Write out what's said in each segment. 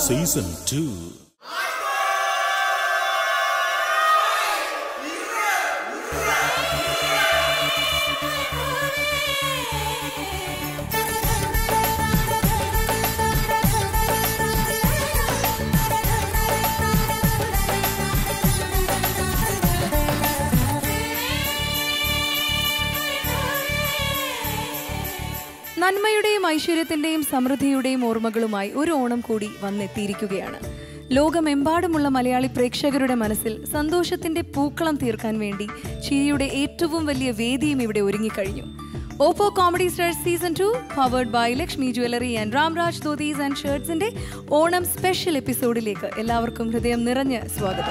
Season two നന്മയുടെയും ഐശ്വര്യത്തിന്റെയും സമൃദ്ധിയുടെയും ഓർമ്മകളുമായി ഒരു ഓണം കൂടി വന്നെത്തിയിരിക്കുകയാണ് ലോകമെമ്പാടുമുള്ള മലയാളി പ്രേക്ഷകരുടെ മനസ്സിൽ സന്തോഷത്തിന്റെ പൂക്കളം തീർക്കാൻ വേണ്ടി ചിരിയുടെ ഏറ്റവും വലിയ വേദിയും ഇവിടെ ഒരുങ്ങിക്കഴിഞ്ഞു Oppo comedy stars season two powered by Lakshmi jewellery and Ramraj dhotis and ഷർട്സിന്റെ ഓണം സ്പെഷ്യൽ എപ്പിസോഡിലേക്ക് എല്ലാവർക്കും ഹൃദയം നിറഞ്ഞ സ്വാഗതം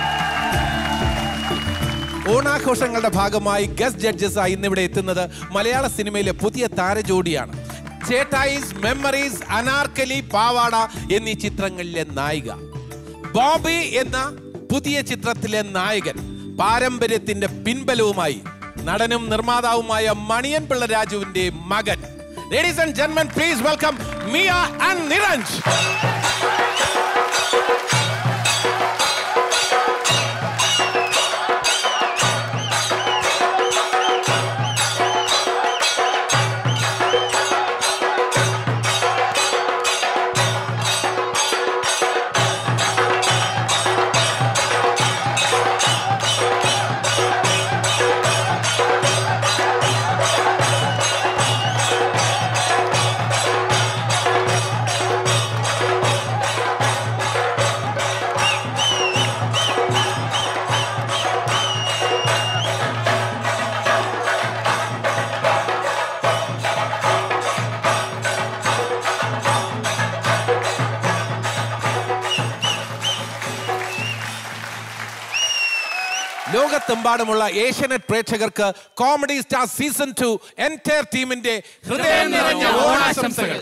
ഓണാഘോഷങ്ങളുടെ ഭാഗമായി ഗസ്റ്റ് ജഡ്ജസ് ആയി ഇന്നിവിടെ എത്തുന്നത് മലയാള സിനിമയിലെ പുതിയ താരജോഡിയാണ് ചേട്ടായിസ് മെമ്മറീസ് അനാർക്കലി പാവാട എന്നീ ചിത്രങ്ങളിലെ നായിക ബോബി എന്ന പുതിയ ചിത്രത്തിലെ നായകൻ പാരമ്പര്യത്തിന്റെ പിൻബലവുമായി നടനും നിർമ്മാതാവുമായ മണിയൻ പിള്ള രാജുവിന്റെ മകൻ ലേഡീസ് ആൻഡ് ജെന്മൻ please welcome Mia and Niranj ലോകത്തെമ്പാടുമുള്ള ഏഷ്യനെറ്റ് പ്രേക്ഷകർക്ക് comedy star season two entire ടീമിന്റെ ഹൃദയം നിറഞ്ഞ ഓണാശംസകൾ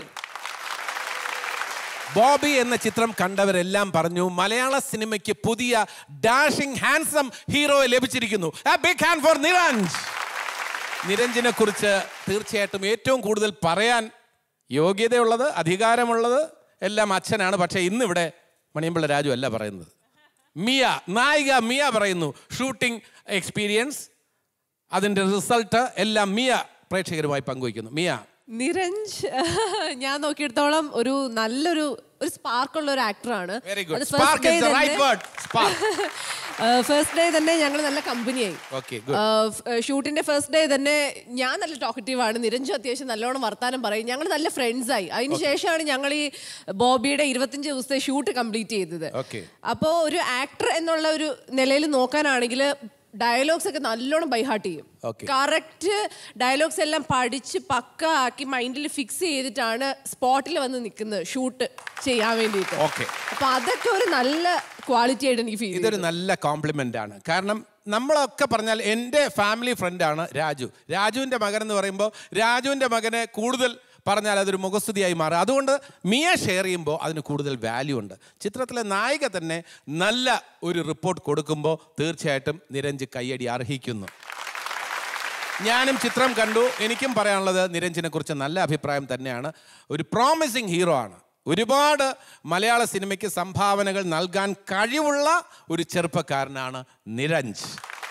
ബോബി എന്ന ചിത്രം കണ്ടവരെല്ലാം പറഞ്ഞു മലയാള സിനിമയ്ക്ക് പുതിയ ഡാഷിംഗ് ഹാൻസം ഹീറോയെ ലഭിച്ചിരിക്കുന്നു ബിഗ് ഹാൻഡ് ഫോർ നിരഞ്ജ് നിരഞ്ജിനെ കുറിച്ച് തീർച്ചയായിട്ടും ഏറ്റവും കൂടുതൽ പറയാൻ യോഗ്യതയുള്ളത് അധികാരമുള്ളത് എല്ലാം അച്ഛനാണ് പക്ഷേ ഇന്നിവിടെ മണിയമ്പിള്ള രാജു അല്ല പറയുന്നത് മിയ നായിക മിയ പറയുന്നു ഷൂട്ടിംഗ് എക്സ്പീരിയൻസ് അതിൻ്റെ റിസൾട്ട് എല്ലാം മിയ പ്രേക്ഷകരുമായി പങ്കുവയ്ക്കുന്നു മിയ നിരഞ്ജ് ഞാൻ നോക്കിയെടുത്തോളം ഒരു നല്ലൊരു ഒരു സ്പാർക്ക് ഉള്ള ഒരു ആക്ടറാണ് very good spark is the right word spark first day തന്നെ ഞങ്ങൾ നല്ല കമ്പനിയായി ഓക്കെ ഗുഡ് ഷൂട്ടിന്റെ ഫസ്റ്റ് ഡേ തന്നെ ഞാൻ നല്ല ടോക്കറ്റീവ് ആണ് നിരഞ്ജു അത്യാവശ്യം നല്ലോണം വർത്താനം പറയും ഞങ്ങൾ നല്ല ഫ്രണ്ട്സ് ആയി അതിന് ശേഷമാണ് ഞങ്ങൾ ഈ ബോബിയുടെ ഇരുപത്തിയഞ്ച് ദിവസത്തെ ഷൂട്ട് കംപ്ലീറ്റ് ചെയ്തത് Okay. അപ്പോൾ ഒരു ആക്ടർ എന്നുള്ള ഒരു നിലയിൽ നോക്കാനാണെങ്കിൽ ഡയലോഗ്സ് ഒക്കെ നല്ലോണം ബൈഹാർട്ട് ചെയ്യും Okay. കറക്റ്റ് ഡയലോഗ്സ് എല്ലാം പഠിച്ച് പക്ക ആക്കി മൈൻഡിൽ ഫിക്സ് ചെയ്തിട്ടാണ് സ്പോട്ടിൽ വന്ന് നിൽക്കുന്നത് ഷൂട്ട് ചെയ്യാൻ വേണ്ടിയിട്ട് Okay. അപ്പൊ അതൊക്കെ ഒരു നല്ല ക്വാളിറ്റി ആയിട്ട് എനിക്ക് ഫീൽ ഇതൊരു നല്ല കോംപ്ലിമെന്റ് ആണ് കാരണം നമ്മളൊക്കെ പറഞ്ഞാൽ എൻ്റെ ഫാമിലി ഫ്രണ്ടാണ് രാജു രാജുവിൻ്റെ മകൻ എന്ന് പറയുമ്പോൾ രാജുവിൻ്റെ മകനെ കൂടുതൽ പറഞ്ഞാൽ അതൊരു മുഖസ്തുതിയായി മാറും അതുകൊണ്ട് മിയ ഷെയർ ചെയ്യുമ്പോൾ അതിന് കൂടുതൽ വാല്യൂ ഉണ്ട് ചിത്രത്തിലെ നായിക തന്നെ നല്ല ഒരു റിപ്പോർട്ട് കൊടുക്കുമ്പോൾ തീർച്ചയായിട്ടും നിരഞ്ജ് കയ്യടി അർഹിക്കുന്നു ഞാനും ചിത്രം കണ്ടു എനിക്കും പറയാനുള്ളത് നിരഞ്ജിനെ കുറിച്ച് നല്ല അഭിപ്രായം തന്നെയാണ് ഒരു പ്രോമിസിങ് ഹീറോ ആണ് ഒരുപാട് മലയാള സിനിമയ്ക്ക് സംഭാവനകൾ നൽകാൻ കഴിവുള്ള ഒരു ചെറുപ്പക്കാരനാണ് നിരഞ്ജ്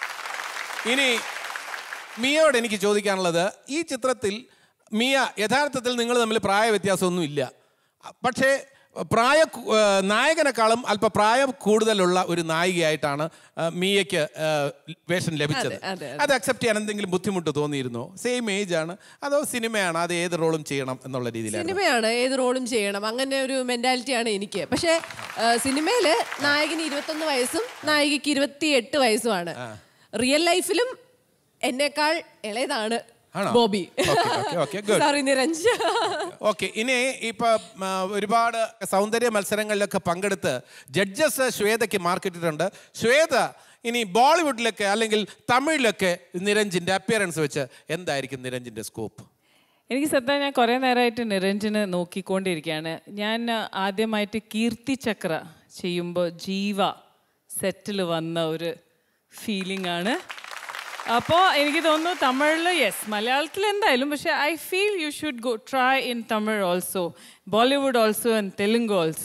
ഇനി മിയയോട് എനിക്ക് ചോദിക്കാനുള്ളത് ഈ ചിത്രത്തിൽ മിയ യഥാർത്ഥത്തിൽ നിങ്ങൾ തമ്മിൽ പ്രായ വ്യത്യാസമൊന്നും ഇല്ല പക്ഷേ പ്രായ കു- ആ, നായകനെക്കാളും അല്പ പ്രായം കൂടുതലുള്ള ഒരു നായികയായിട്ടാണ് ആ, മിയയ്ക്ക് ആ, വേഷം ലഭിച്ചത് അതെ, അതെ, അത് അക്സെപ്റ്റ് ചെയ്യാൻ എന്തെങ്കിലും ബുദ്ധിമുട്ട് തോന്നിയിരുന്നോ സെയിം ഏജ് ആണ് അതോ സിനിമയാണ് അത് ഏത് റോളും ചെയ്യണം എന്നുള്ള രീതിയിലാണ് സിനിമയാണ് ഏത് റോളും ചെയ്യണം അങ്ങനെ ഒരു മെന്റാലിറ്റിയാണ് എനിക്ക് പക്ഷേ സിനിമയിൽ നായകന് ഇരുപത്തൊന്ന് വയസ്സും നായികയ്ക്ക് ഇരുപത്തി എട്ട് വയസ്സുമാണ് റിയൽ ലൈഫിലും എന്നേക്കാൾ ഇളയതാണ് ആണോ? Bobby Okay, okay, okay, good. Sorry Niranj okay ഇനി ഇപ്പൊ ആ, ഒരുപാട് സൗന്ദര്യ മത്സരങ്ങളിലൊക്കെ പങ്കെടുത്ത് ജഡ്ജസ് ശ്വേതയ്ക്ക് മാർക്കിട്ടിട്ടുണ്ട് ശ്വേത ഇനി ബോളിവുഡിലൊക്കെ അല്ലെങ്കിൽ തമിഴിലൊക്കെ നിരഞ്ജിന്റെ അപ്പിയറൻസ് വെച്ച് എന്തായിരിക്കും നിരഞ്ജിന്റെ സ്കോപ്പ് എനിക്ക് സത്യം ഞാൻ കുറേ നേരമായിട്ട് നിരഞ്ജന് നോക്കിക്കൊണ്ടിരിക്കുകയാണ് ഞാൻ ആദ്യമായിട്ട് കീർത്തി ചക്ര ചെയ്യുമ്പോൾ ജീവ സെറ്റിൽ വന്ന ഒരു ഫീലിംഗ് ആണ് അപ്പോൾ എനിക്ക് തോന്നുന്നു തമിഴിൽ യെസ് മലയാളത്തിൽ എന്തായാലും പക്ഷേ I feel you should go try in Tamil also Bollywood also and Telugu also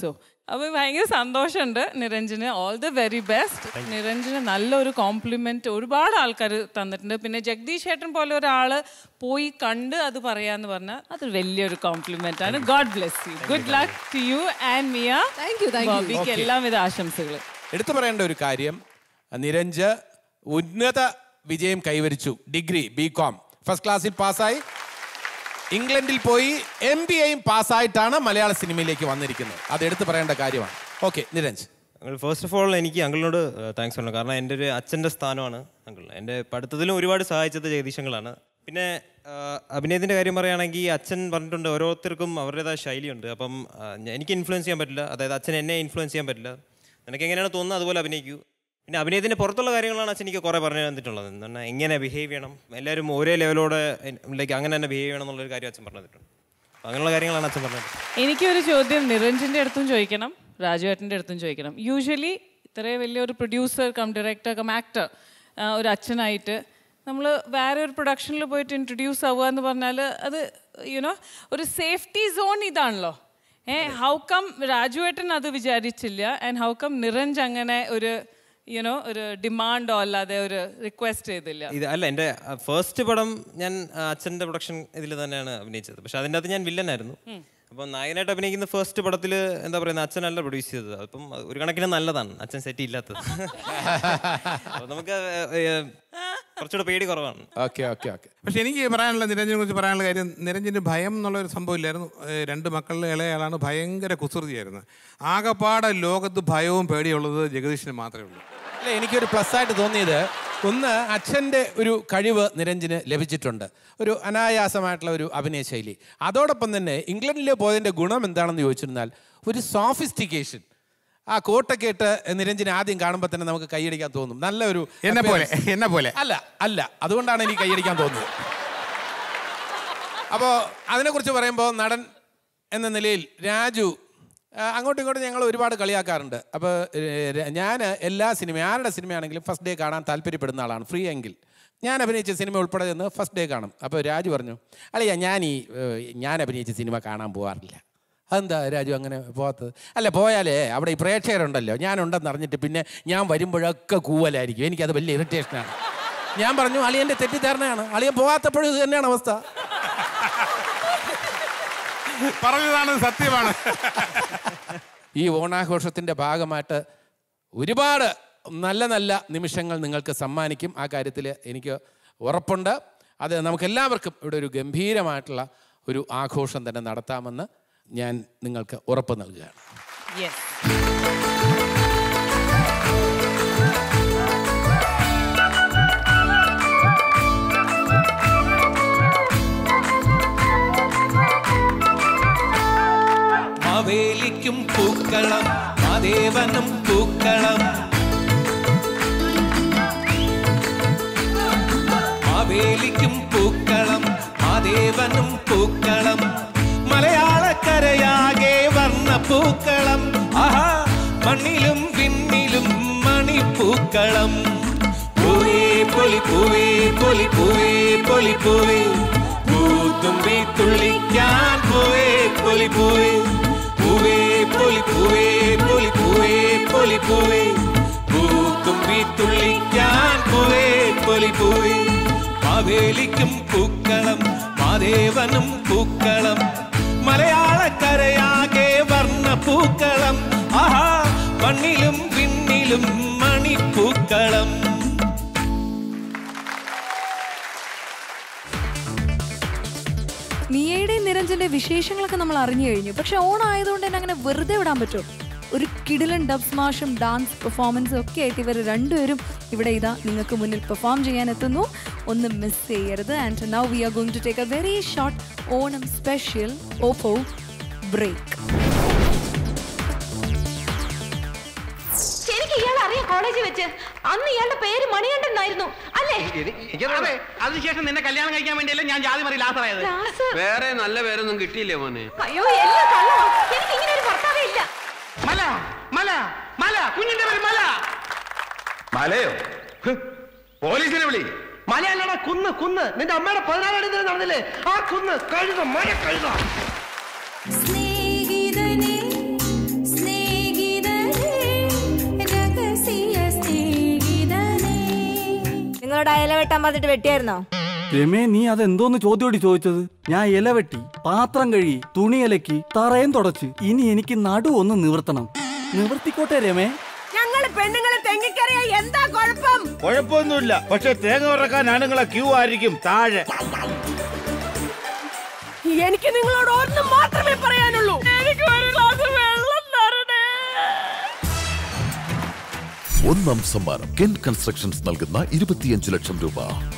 അപ്പോൾ ഭയങ്കര സന്തോഷമുണ്ട് നിരഞ്ജന് ഓൾ ദ വെരി ബെസ്റ്റ് നിരഞ്ജന് നല്ലൊരു കോംപ്ലിമെന്റ് ഒരുപാട് ആൾക്കാർ തന്നിട്ടുണ്ട് പിന്നെ ജഗദീഷ് ചേട്ടൻ പോലെ ഒരാൾ പോയി കണ്ട് അത് പറയാന്ന് പറഞ്ഞാൽ അത് വലിയൊരു കോംപ്ലിമെന്റ് ആണ് God bless you good luck to you and Mia Thank you, thank you. ബോബിക്ക് എല്ലാവിധ ആശംസകൾ എടുത്തു പറയേണ്ട ഒരു കാര്യം നിരഞ്ജ് ഉന്നത വിജയം കൈവരിച്ചു ഡിഗ്രി ബി കോം ഫസ്റ്റ് ക്ലാസ്സിൽ പാസ്സായി ഇംഗ്ലണ്ടിൽ പോയി എം ബി എയും പാസ്സായിട്ടാണ് മലയാള സിനിമയിലേക്ക് വന്നിരിക്കുന്നത് അത് എടുത്തു പറയേണ്ട കാര്യമാണ് okay Niranj uncle first of all എനിക്ക് അങ്കിളിനോട് താങ്ക്സ് പറയണം കാരണം എൻ്റെ ഒരു അച്ഛൻ്റെ സ്ഥാനമാണ് അങ്കിൾ എൻ്റെ പഠിത്തത്തിലും ഒരുപാട് സഹായിച്ചത് ജഗദീശങ്ങളാണ് പിന്നെ ആ, അഭിനയത്തിൻ്റെ കാര്യം പറയുകയാണെങ്കിൽ അച്ഛൻ പറഞ്ഞിട്ടുണ്ട് ഓരോരുത്തർക്കും അവരുടേതായ ശൈലിയുണ്ട് അപ്പം ആ, ഞ- എനിക്ക് ഇൻഫ്ലുവൻസ് ചെയ്യാൻ പറ്റില്ല അതായത് അച്ഛൻ എന്നെ ഇൻഫ്ലുവൻസ് ചെയ്യാൻ പറ്റില്ല നിനക്ക് എങ്ങനെയാണ് തോന്നുന്നത് അതുപോലെ അഭിനയിക്കൂ പിന്നെ അഭിനയത്തിൻ്റെ പുറത്തുള്ള കാര്യങ്ങളാണ് അച്ഛൻ എനിക്ക് കുറേ പറഞ്ഞു തന്നിട്ടുള്ളത് എന്ന് പറഞ്ഞാൽ എങ്ങനെ ബിഹേവ് ചെയ്യണം എല്ലാവരും ഒരേ ലെവലോടെ ലൈക്ക് അങ്ങനെ തന്നെ ബിഹേവ് ചെയ്യണം എന്നുള്ളൊരു കാര്യം അച്ഛൻ പറഞ്ഞു തന്നിട്ടുണ്ട് അപ്പം അങ്ങനെയുള്ള കാര്യങ്ങളാണ് അച്ഛൻ പറഞ്ഞത് എനിക്കൊരു ചോദ്യം നിരഞ്ജന്റെ അടുത്തും ചോദിക്കണം രാജുവേട്ടൻ്റെ അടുത്തും ചോദിക്കണം യൂഷ്വലി ഇത്രയും വലിയൊരു producer cum director cum actor ഒരു അച്ഛനായിട്ട് നമ്മൾ വേറെ ഒരു പ്രൊഡക്ഷനിൽ പോയിട്ട് ഇൻട്രൊഡ്യൂസ് ആവുക എന്ന് പറഞ്ഞാൽ അത് യുനോ ഒരു സേഫ്റ്റി സോൺ ഇതാണല്ലോ ഏ ഹൗ കം രാജുവേട്ടൻ അത് വിചാരിച്ചില്ല ആൻഡ് ഹൗ കം നിരഞ്ജ് അങ്ങനെ ഒരു യുനോ ഒരു ഡിമാൻഡോ അല്ലാതെ ഒരു റിക്വസ്റ്റ് ചെയ്തില്ല ഇത് അല്ല എൻ്റെ ഫസ്റ്റ് പടം ഞാൻ ആ, അച്ഛൻ്റെ പ്രൊഡക്ഷൻ ഇതിൽ തന്നെയാണ് അഭിനയിച്ചത് പക്ഷെ അതിൻ്റെ അകത്ത് ഞാൻ വില്ലനായിരുന്നു അപ്പം നായകനായിട്ട് അഭിനയിക്കുന്ന ഫസ്റ്റ് പടത്തിൽ എന്താ പറയുന്നത് അച്ഛനല്ല പ്രൊഡ്യൂസ് ചെയ്തത് അപ്പം ഒരു കണക്കിന് നല്ലതാണ് അച്ഛൻ സെറ്റ് ഇല്ലാത്തത് അപ്പം നമുക്ക് ഏ, ഏ, കുറച്ചുകൂടെ പേടി കുറവാണ് ഓക്കെ ഓക്കെ ഓക്കെ പക്ഷെ എനിക്ക് പറയാനുള്ള നിരഞ്ജനെ കുറിച്ച് പറയാനുള്ള കാര്യം നിരഞ്ജന് ഭയം എന്നുള്ളൊരു സംഭവമില്ലായിരുന്നു ഏഹ് രണ്ട് മക്കളിലെ ഇളയാളാണ് ഭയങ്കര കുസൃതിയായിരുന്നു ആകപ്പാടെ ലോകത്ത് ഭയവും പേടിയുള്ളത് ജഗദീഷിന് മാത്രമേ ഉള്ളൂ അല്ല എനിക്കൊരു പ്ലസ് ആയിട്ട് തോന്നിയത് ഒന്ന് അച്ഛൻ്റെ ഒരു കഴിവ് നിരഞ്ജന് ലഭിച്ചിട്ടുണ്ട് ഒരു അനായാസമായിട്ടുള്ള ഒരു അഭിനയ ശൈലി അതോടൊപ്പം തന്നെ ഇംഗ്ലണ്ടിൽ പോയതിൻ്റെ ഗുണം എന്താണെന്ന് ചോദിച്ചിരുന്നാൽ ഒരു സോഫിസ്റ്റിക്കേഷൻ ആ കോട്ടൊക്കെ ഇട്ട് നിരഞ്ജനെ ആദ്യം കാണുമ്പോൾ തന്നെ നമുക്ക് കൈയടിക്കാൻ തോന്നും നല്ല ഒരു എന്നെ പോലെ എന്നെ പോലെ അല്ല അല്ല അതുകൊണ്ടാണ് എനിക്ക് കൈയടിക്കാൻ തോന്നുന്നത് അപ്പോൾ അതിനെക്കുറിച്ച് പറയുമ്പോൾ നടൻ എന്ന നിലയിൽ രാജു ആ, അങ്ങോട്ടും ഇങ്ങോട്ടും ഞങ്ങൾ ഒരുപാട് കളിയാക്കാറുണ്ട് അപ്പോൾ ഞാൻ എല്ലാ സിനിമ ആരുടെ സിനിമയാണെങ്കിലും ഫസ്റ്റ് ഡേ കാണാൻ താല്പര്യപ്പെടുന്ന ആളാണ് ഫ്രീ എങ്കിൽ ഞാൻ അഭിനയിച്ച സിനിമ ഉൾപ്പെടെ ചെന്ന് ഫസ്റ്റ് ഡേ കാണും അപ്പോൾ രാജു പറഞ്ഞു അല്ലയ്യ ഞാൻ ഈ ഏഹ്, ഞാൻ അഭിനയിച്ച സിനിമ കാണാൻ പോകാറില്ല അതെന്താ രാജു അങ്ങനെ പോകാത്തത് അല്ല പോയാലേ അവിടെ ഈ പ്രേക്ഷകരുണ്ടല്ലോ ഞാനുണ്ടെന്ന് അറിഞ്ഞിട്ട് പിന്നെ ഞാൻ വരുമ്പോഴൊക്കെ കൂവലായിരിക്കും എനിക്കത് വലിയ ഇറിറ്റേഷനാണ് ഞാൻ പറഞ്ഞു അളിയൻ്റെ തെറ്റിദ്ധാരണയാണ് അളിയൻ പോകാത്തപ്പോഴും ഇത് തന്നെയാണ് അവസ്ഥ പറഞ്ഞതാണ് സത്യമാണ് ഈ ഓണാഘോഷത്തിൻ്റെ ഭാഗമായിട്ട് ഒരുപാട് നല്ല നല്ല നിമിഷങ്ങൾ നിങ്ങൾക്ക് സമ്മാനിക്കും ആ കാര്യത്തിൽ എനിക്ക് ഉറപ്പുണ്ട് അത് നമുക്കെല്ലാവർക്കും ഇവിടെ ഒരു ഗംഭീരമായിട്ടുള്ള ഒരു ആഘോഷം തന്നെ നടത്താമെന്ന് ഞാൻ നിങ്ങൾക്ക് ഉറപ്പ് നൽകുകയാണ് യെസ് മാവേലിക്കും പൂക്കളം മാദേവനും പൂക്കളം മാവേലിക്കും പൂക്കളം മാദേവനും പൂക്കളം മലയാളക്കരയാകെ വർണ്ണ പൂക്കളം ആഹാ മണ്ണിലും വിണ്ണിലും മണിപ്പൂക്കളം പൂവേ പൊലി പൂവേ പൊലി പൂവേ പൊലി പൂവേ പൂത്തുമ്പി തുള്ളിക്കാൻ പൂവേ പൊലി പൂവേ പൂവേ പൊലി പൂവേ പൊലി പൂവേ പൊലി പൂവേ പൂത്തുമ്പി തുള്ളിക്കാൻ പൂവേ പൊലി പൂവേ മാവേലിക്കും പൂക്കളം മാദേവനും പൂക്കളം മലയാളക്കരയാകെ വർണ്ണ പൂക്കളം ആഹാ മണ്ണിലും വിണ്ണിലും മണിപ്പൂക്കളം മിയയുടെയും നിരഞ്ജന്റെ വിശേഷങ്ങളൊക്കെ നമ്മൾ അറിഞ്ഞു കഴിഞ്ഞു പക്ഷെ ഓണായതുകൊണ്ട് തന്നെ അങ്ങനെ വെറുതെ വിടാൻ പറ്റുമോ ഒരു കിടിലൻ ഡബ് സ്മാഷും ഡാൻസ് പെർഫോമൻസും ഒക്കെ ആയിട്ട് ഇവർ രണ്ടുപേരും ഇവിടെ ഇതാ നിങ്ങൾക്ക് മുന്നിൽ പെർഫോം ചെയ്യാൻ എത്തുന്നു ഒന്ന് മിസ് ചെയ്യരുത് and now we are going to take a very short Onam special Oppo break ശരിക്കും ഇയാൾ അറിയാം കോളേജിൽ വെച്ച് അന്ന് ഇയാളുടെ പേര് മണികണ്ഠൻ എന്നായിരുന്നു അല്ലേ അതെ അതിനുശേഷം നിന്നെ കല്യാണം കഴിക്കാൻ വേണ്ടിയല്ലേ ഞാൻ ജാതി മറി ലാസറായത് ലാസ് വേറെ നല്ല പേരൊന്നും കിട്ടിയില്ലേ മോനെ അയ്യോ എല്ലാം കള്ളവാ എനിക്ക് ഇങ്ങനെ ഒരു ഭർത്താവേ ഇല്ല മല മല മല കുഞ്ഞിന്റെ പേര് മല മലയോ ഹ്, പോലീസിനെ വിളി മലയല്ലടാ കുന്ന് കുന്ന് നിന്റെ അമ്മയുടെ പതിനാലാം തീയതി നടന്നില്ലേ ആ കുന്ന് കഴുത മഴ കഴുത സ്നേഹിതനെ സ്നേഹ നിന്നോട് ആ ഇല വെട്ടാൻ പറഞ്ഞിട്ട് വെട്ടിയായിരുന്നോ രമേ നീ അതെന്തോന്ന് ചോദ്യോടി ചോദിച്ചത് ഞാൻ ഇല വെട്ടി പാത്രം കഴുകി തുണി ഇലക്കി തറയും തുടച്ച് ഇനി എനിക്ക് നടു ഒന്ന് നിവർത്തണം നിവർത്തിക്കോട്ടെ രമേ ഞങ്ങള് പെണ്ണുങ്ങളെ തെങ്ങിക്കറിയാ എന്താ കുഴപ്പം കുഴപ്പമൊന്നുമില്ല പക്ഷെ തേങ്ങ ഉറക്കാൻ ആണുങ്ങളെ ക്യൂ ആയിരിക്കും താഴെ എനിക്ക് നിങ്ങളോട് ഒന്ന് മാത്രമേ പറയാനുള്ളൂ എനിക്ക് ഒരു ഗ്ലാസ് വെള്ളം തരണേ ഒന്നാം സമ്മാനം കെൻ കൺസ്ട്രക്ഷൻസ് നൽകുന്ന ഇരുപത്തിയഞ്ച് ലക്ഷം രൂപ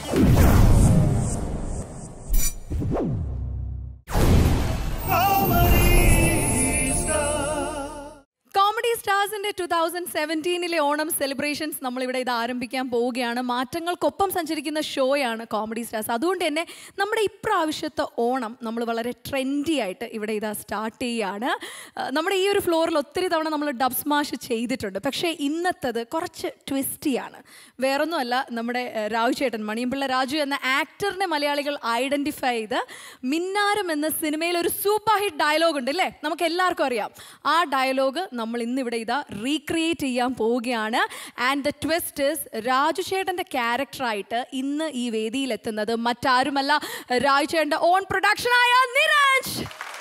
കോമഡി സ്റ്റാർസിന്റെ ടു തൗസൻഡ് സെവൻറ്റീനിലെ ഓണം സെലിബ്രേഷൻസ് നമ്മളിവിടെ ഇത് ആരംഭിക്കാൻ പോവുകയാണ് മാറ്റങ്ങൾക്കൊപ്പം സഞ്ചരിക്കുന്ന ഷോയാണ് കോമഡി സ്റ്റാർസ് അതുകൊണ്ട് തന്നെ നമ്മുടെ ഇപ്രാവശ്യത്തെ ഓണം നമ്മൾ വളരെ ട്രെൻഡി ആയിട്ട് ഇവിടെ ഇതാ സ്റ്റാർട്ട് ചെയ്യുകയാണ് ആ, നമ്മുടെ ഈ ഒരു ഫ്ലോറിൽ ഒത്തിരി തവണ നമ്മൾ ഡബ് സ്മാഷ് ചെയ്തിട്ടുണ്ട് പക്ഷേ ഇന്നത്തത് കുറച്ച് ട്വിസ്റ്റിയാണ് വേറൊന്നുമല്ല നമ്മുടെ ആ, രാജു ചേട്ടൻ മണിയമ്പിള്ള രാജു എന്ന ആക്ടറിനെ മലയാളികൾ ഐഡന്റിഫൈ ചെയ്ത് മിന്നാരം എന്ന സിനിമയിൽ ഒരു സൂപ്പർ ഹിറ്റ് ഡയലോഗ് ഉണ്ട് അല്ലേ നമുക്ക് എല്ലാവർക്കും അറിയാം ആ ഡയലോഗ് നമ്മൾ ഇന്നിവിടെ ഇതാ റീക്രിയേറ്റ് ചെയ്യാൻ പോവുകയാണ് and the twist is Raju ചേട്ടൻ്റെ ക്യാരക്ടറായിട്ട് ഇന്ന് ഈ വേദിയിൽ എത്തുന്നത് മറ്റാരുമല്ല രാജു ചേട്ടൻ്റെ ഓൺ പ്രൊഡക്ഷനായ നിരാജ്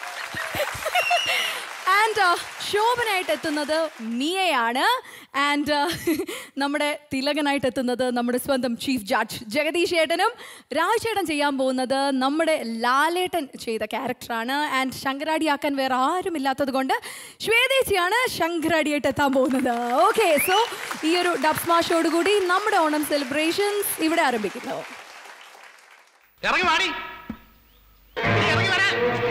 ആൻഡ് ശോഭനായിട്ട് എത്തുന്നത് മിയയാണ് ആൻഡ് നമ്മുടെ തിലകനായിട്ട് എത്തുന്നത് നമ്മുടെ സ്വന്തം ചീഫ് ജഡ്ജ് ജഗദീഷ് ഏട്ടനും രാജേട്ടൻ ചെയ്യാൻ പോകുന്നത് നമ്മുടെ ലാലേട്ടൻ ചെയ്ത ക്യാരക്ടറാണ് ആൻഡ് ശങ്കരാടിയാക്കാൻ വേറെ ആരും ഇല്ലാത്തത് കൊണ്ട് ശ്വേതേച്ചിയാണ് ശങ്കരാടിയായിട്ട് എത്താൻ പോകുന്നത് ഓക്കെ സോ ഈ ഒരു ഡബ് സ്മാഷോടുകൂടി നമ്മുടെ ഓണം സെലിബ്രേഷൻസ് ഇവിടെ ആരംഭിക്കുന്നു ഇറങ്ങി വാടി നീ ഇറങ്ങി വരാൻ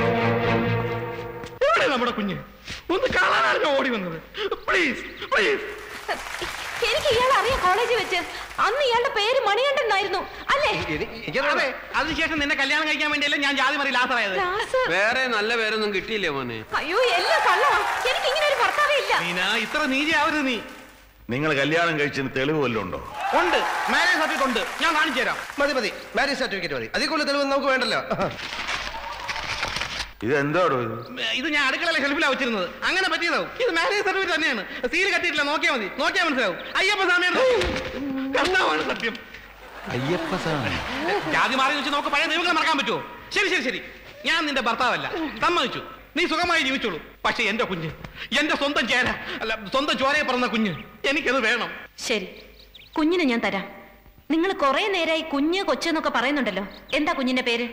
എവിടെ നമ്മുടെ കുഞ്ഞ് ഒന്ന് കാണാനാണ് ഞാൻ ഓടി വന്നത് പ്ലീസ് പ്ലീസ് എനിക്ക് ഇയാളെ അറിയാം കോളേജിൽ വെച്ച് അന്ന് ഇയാളുടെ പേര് മണികണ്ഠൻ എന്നായിരുന്നു അല്ലേ അതെ അതിനുശേഷം നിന്നെ കല്യാണം കഴിക്കാൻ വേണ്ടിയല്ലേ ഞാൻ ജാതി മറി ലാസറായത് ലാസ്. വേറെ നല്ല പേരൊന്നും കിട്ടിയില്ലേ മോനെ അയ്യോ എല്ലാം കള്ളവാ എനിക്ക് ഇങ്ങനെ ഒരു ഭർത്താവേ ഇല്ല നീന ഇത്ര നീചയാവരുത് നീ നിങ്ങൾ കല്യാണം കഴിച്ചതിന് തെളിവ് വല്ലതും ഉണ്ടോ ഉണ്ട് മാരേജ് സർട്ടിഫിക്കറ്റ് ഉണ്ട് ഞാൻ കാണിച്ചു തരാം മതി മതി മാരേജ് സർട്ടിഫിക്കറ്റ് മതി അതിൽ കൂടുതൽ തെളിവ് നമുക്ക് വേണ്ടല്ലോ ഇത് എന്താടോ ഇത് ഇത് ഞാൻ അടുക്കളയിലെ ഷെൽഫിലാണ് വെച്ചിരുന്നത് അങ്ങനെ പറ്റിയതാവും ഇത് മാരേജ് സർട്ടിഫിക്കറ്റ് തന്നെയാണ് സീൽ കട്ടിയിട്ടില്ല നോക്കിയാൽ മതി നോക്കിയാൽ മനസ്സിലാവും അയ്യപ്പ സ്വാമിയാണ് സത്യം. കർത്താവാണ് സത്യം അയ്യപ്പ സ്വാമി ജാതി മാറി വെച്ച് നോക്ക് പഴയ ദൈവങ്ങളെ മറക്കാൻ പറ്റുമോ ശരി ശരി ശരി ഞാൻ നിന്റെ ഭർത്താവല്ല സമ്മതിച്ചു നീ സുഖമായി ജീവിച്ചോളൂ പക്ഷെ എന്റെ കുഞ്ഞ് എന്റെ സ്വന്തം ചേര അല്ല സ്വന്തം ചോരയെ പറഞ്ഞ കുഞ്ഞ് എനിക്കത് വേണം ശരി കുഞ്ഞിനെ ഞാൻ തരാം നിങ്ങൾ കുറെ നേരമായി കുഞ്ഞ് കൊച്ചെന്നൊക്കെ പറയുന്നുണ്ടല്ലോ എന്താ കുഞ്ഞിന്റെ പേര്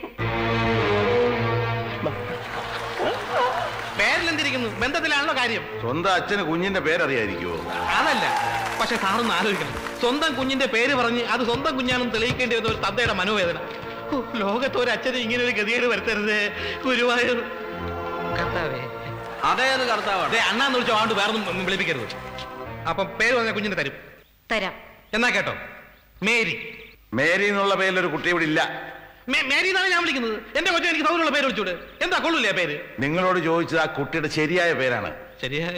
പേരിലെന്തിരിക്കുന്നു ബന്ധത്തിലാണല്ലോ കാര്യം സ്വന്തം അച്ഛന് കുഞ്ഞിന്റെ പേരറിയായിരിക്കുമോ അതല്ല പക്ഷെ സാറൊന്ന് ആലോചിക്കണം സ്വന്തം കുഞ്ഞിന്റെ പേര് പറഞ്ഞ് അത് സ്വന്തം കുഞ്ഞാണെന്ന് തെളിയിക്കേണ്ടി വരുന്ന ഒരു തന്തയുടെ മനോവേദന ഹോ, ലോകത്ത് ഒരു അച്ഛന് ഇങ്ങനെ ഒരു ഗതികേട് വരുത്തരുത് ഗുരുവായൂർ കർത്താവേ അതേത് കർത്താവാണ് ദേ, അണ്ണാന്ന് വിളിച്ചോ ആണ്ട് വേറൊന്നും വിളിപ്പിക്കരുത് അപ്പം പേര് പറഞ്ഞ കുഞ്ഞിന് തരും തരാം എന്നാ കേട്ടോ മേരി മേരി എന്നുള്ള പേരിലൊരു കുട്ടി ഇവിടെ ഇല്ല മേ- മേരി എന്നാണ് ഞാൻ വിളിക്കുന്നത് എന്റെ കൊച്ചു എനിക്ക് സൗകര്യമുള്ള പേര് വിളിച്ചൂടെ എന്താ കൊള്ളൂലേ ആ പേര് നിങ്ങളോട് ചോദിച്ചത് ആ കുട്ടിയുടെ ശരിയായ പേരാണ് ശരിയായ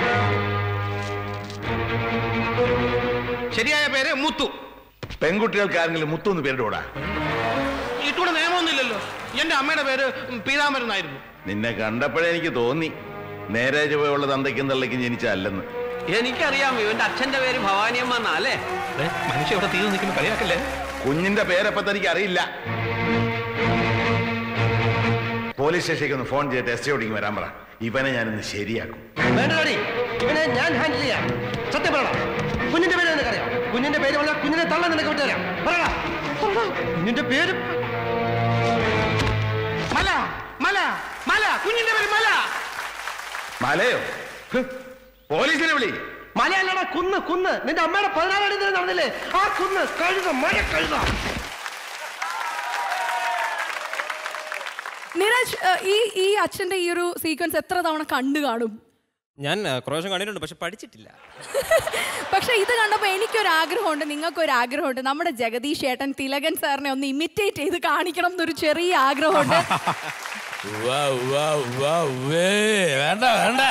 ശരിയായ പേര് മുത്തു പെൺകുട്ടികൾക്ക് ആരെങ്കിലും മുത്തു എന്ന് പേരിടൂടാ ഇട്ടൂടെ നിയമമൊന്നുമില്ലല്ലോ എന്റെ അമ്മയുടെ പേര് പീതാമരൻ എന്നായിരുന്നു നിന്നെ കണ്ടപ്പോഴേ എനിക്ക് തോന്നി നേരെ ചുവയുള്ള തന്തയ്ക്കും തള്ളയ്ക്കും ജനിച്ചല്ലെന്ന് എനിക്കറിയാം ഇവന്റെ അച്ഛന്റെ പേര് ഭവാനിയമ്മ എന്നാ അല്ലേ മനുഷ്യ ഇവിടെ തീർന്നു നിൽക്കുന്ന കളിയാക്കല്ലേ കുഞ്ഞിന്റെ പേരപ്പം തനിക്ക് അറിയില്ല പോലീസ് സ്റ്റേഷനിലേക്ക് ഒന്ന് ഫോൺ ചെയ്തിട്ട് എസ് ഓടിക്ക് വരാൻ പറ ഇവനെ ഞാനിന്ന് ശരിയാക്കും വേണ്ടടി ഇവനെ ഞാൻ ഹാൻഡിൽ ചെയ്യാം സത്യം പറയണം കുഞ്ഞിന്റെ പേര് നിനക്കറിയാം കുഞ്ഞിന്റെ പേര് പറഞ്ഞാൽ കുഞ്ഞിനെ തള്ളാൻ നിനക്ക് വിട്ടുതരാം പറയടാ പറയടാ. കുഞ്ഞിന്റെ പേര് മല മല മല കുഞ്ഞിന്റെ പേര് മല മലയോ ഹ്, പോലീസിനെ വിളി മലയല്ലടാ കുന്ന് കുന്ന് നിന്റെ അമ്മയുടെ പതിനാലാം തീയതി നടന്നില്ലേ ആ കുന്ന് കഴുത മഴ കഴുത നിരജ് ഏഹ്, ഈ ഈ അച്ഛന്റെ ഈ ഒരു സീക്വൻസ് എത്ര തവണ കണ്ടു കാണും ഞാൻ ആ, പ്രാവശ്യം കണ്ടിട്ടുണ്ട് പക്ഷെ പഠിച്ചിട്ടില്ല പക്ഷെ ഇത് കണ്ടപ്പോൾ എനിക്കൊരു ആഗ്രഹമുണ്ട് നിങ്ങൾക്കൊരു ആഗ്രഹമുണ്ട് നമ്മുടെ ജഗദീഷ് ഏട്ടൻ തിലകൻ സാറിനെ ഒന്ന് ഇമിറ്റേറ്റ് ചെയ്ത് കാണിക്കണം എന്നൊരു ചെറിയ ആഗ്രഹമുണ്ട് വേണ്ട വേണ്ട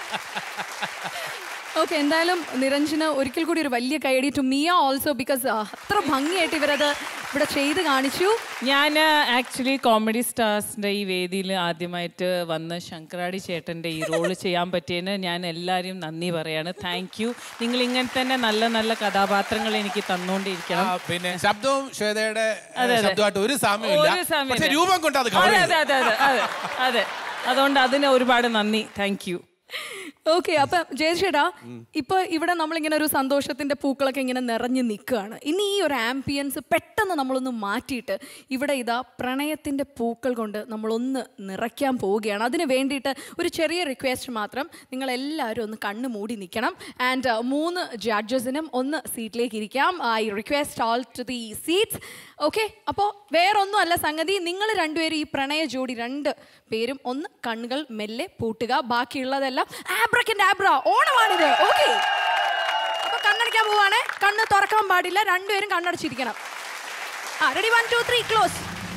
ഓക്കെ എന്തായാലും നിരഞ്ജന് ഒരിക്കൽ കൂടി ഒരു വലിയ കൈയടി ടു മിയ ഓൾസോ ബിക്കോസ് അത്ര ഭംഗിയായിട്ട് ഇവരത് ഇവിടെ ചെയ്ത് കാണിച്ചു ഞാൻ ആക്ച്വലി കോമഡി സ്റ്റാർസിന്റെ ഈ വേദിയിൽ ആദ്യമായിട്ട് വന്ന് ശങ്കരാടി ചേട്ടന്റെ ഈ റോള് ചെയ്യാൻ പറ്റിയതിന് ഞാൻ എല്ലാവരും നന്ദി പറയാണ് താങ്ക് യു നിങ്ങൾ ഇങ്ങനെ തന്നെ നല്ല നല്ല കഥാപാത്രങ്ങൾ എനിക്ക് തന്നുകൊണ്ടിരിക്കണം പിന്നെ ശബ്ദവും ശ്വേതയുടെ ഏ, അതെ, അതെ. ശബ്ദമായിട്ട് ഒരു സാമ്യമില്ല ഒരു സാമ്യമില്ല. പക്ഷെ രൂപം കൊണ്ട് അത് cover അതെ ചെയ്തു. അതെ അതെ അതെ അതെ അതെ അതുകൊണ്ട് അതിന് ഒരുപാട് നന്ദി താങ്ക് യു ഓക്കെ അപ്പൊ ജയചേട്ടാ ഇപ്പൊ ഇവിടെ നമ്മളിങ്ങനെ ഒരു സന്തോഷത്തിന്റെ പൂക്കളൊക്കെ ഇങ്ങനെ നിറഞ്ഞു നിൽക്കുകയാണ് ഇനി ഈ ഒരു ആംബിയൻസ് പെട്ടെന്ന് നമ്മളൊന്ന് മാറ്റിയിട്ട് ഇവിടെ ഇതാ പ്രണയത്തിന്റെ പൂക്കൾ കൊണ്ട് നമ്മളൊന്ന് നിറയ്ക്കാൻ പോവുകയാണ് അതിന് വേണ്ടിയിട്ട് ഒരു ചെറിയ റിക്വസ്റ്റ് മാത്രം നിങ്ങൾ എല്ലാവരും ഒന്ന് കണ്ണ് മൂടി നിൽക്കണം ആൻഡ് മൂന്ന് ജഡ്ജസിനും ഒന്ന് സീറ്റിലേക്ക് ഇരിക്കാം I request all to the seats okay അപ്പോൾ വേറൊന്നും അല്ല സംഗതി നിങ്ങൾ രണ്ടുപേരും ഈ പ്രണയ ജോഡി രണ്ട് പേരും ഒന്ന് കണ്ണുകൾ മെല്ലെ പൂട്ടുക ബാക്കിയുള്ളതെല്ലാം ആബ്രക്കിന്റെ ആബ്ര ഓണമാണിത് ഓക്കെ അപ്പൊ കണ്ണടയ്ക്കാൻ പോവാണ് കണ്ണ് തുറക്കാൻ പാടില്ല രണ്ടുപേരും കണ്ണടച്ചിരിക്കണം ആ ready one two three close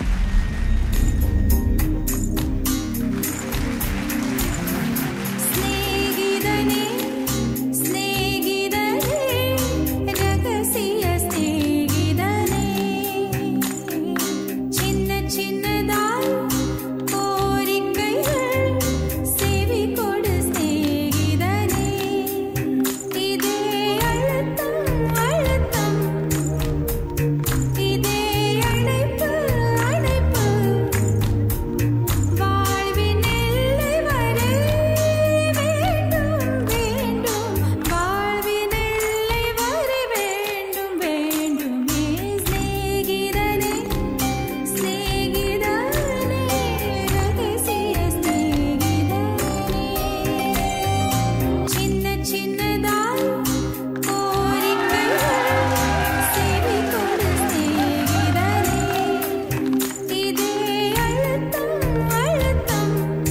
സ്നേഹിതനേ സ്നേഹിതനേ രഹസ്യ സ്നേഹിതനേ ചിന്ന ചിന്നതായി കോരിക്കൈകൾ സെവി കൊട് സ്നേഹിതനേ ഇതേ അഴുത്തം അഴുത്തം ഇതേ അணைപ്പ് അணைപ്പ് வாழ்வின் எல்லை வரை வேண்டும் வேண்டும் வாழ்வின் எல்லை வரை வேண்டும் வேண்டுமே சிநேகிதனே சிநேகிதனே ரகசிய சிநேகிதனே சின்ன சின்னதாய் கோரிக்கைகள் செவி கொடு சிநேகிதனே இதே அழுத்தம் அழுத்தம்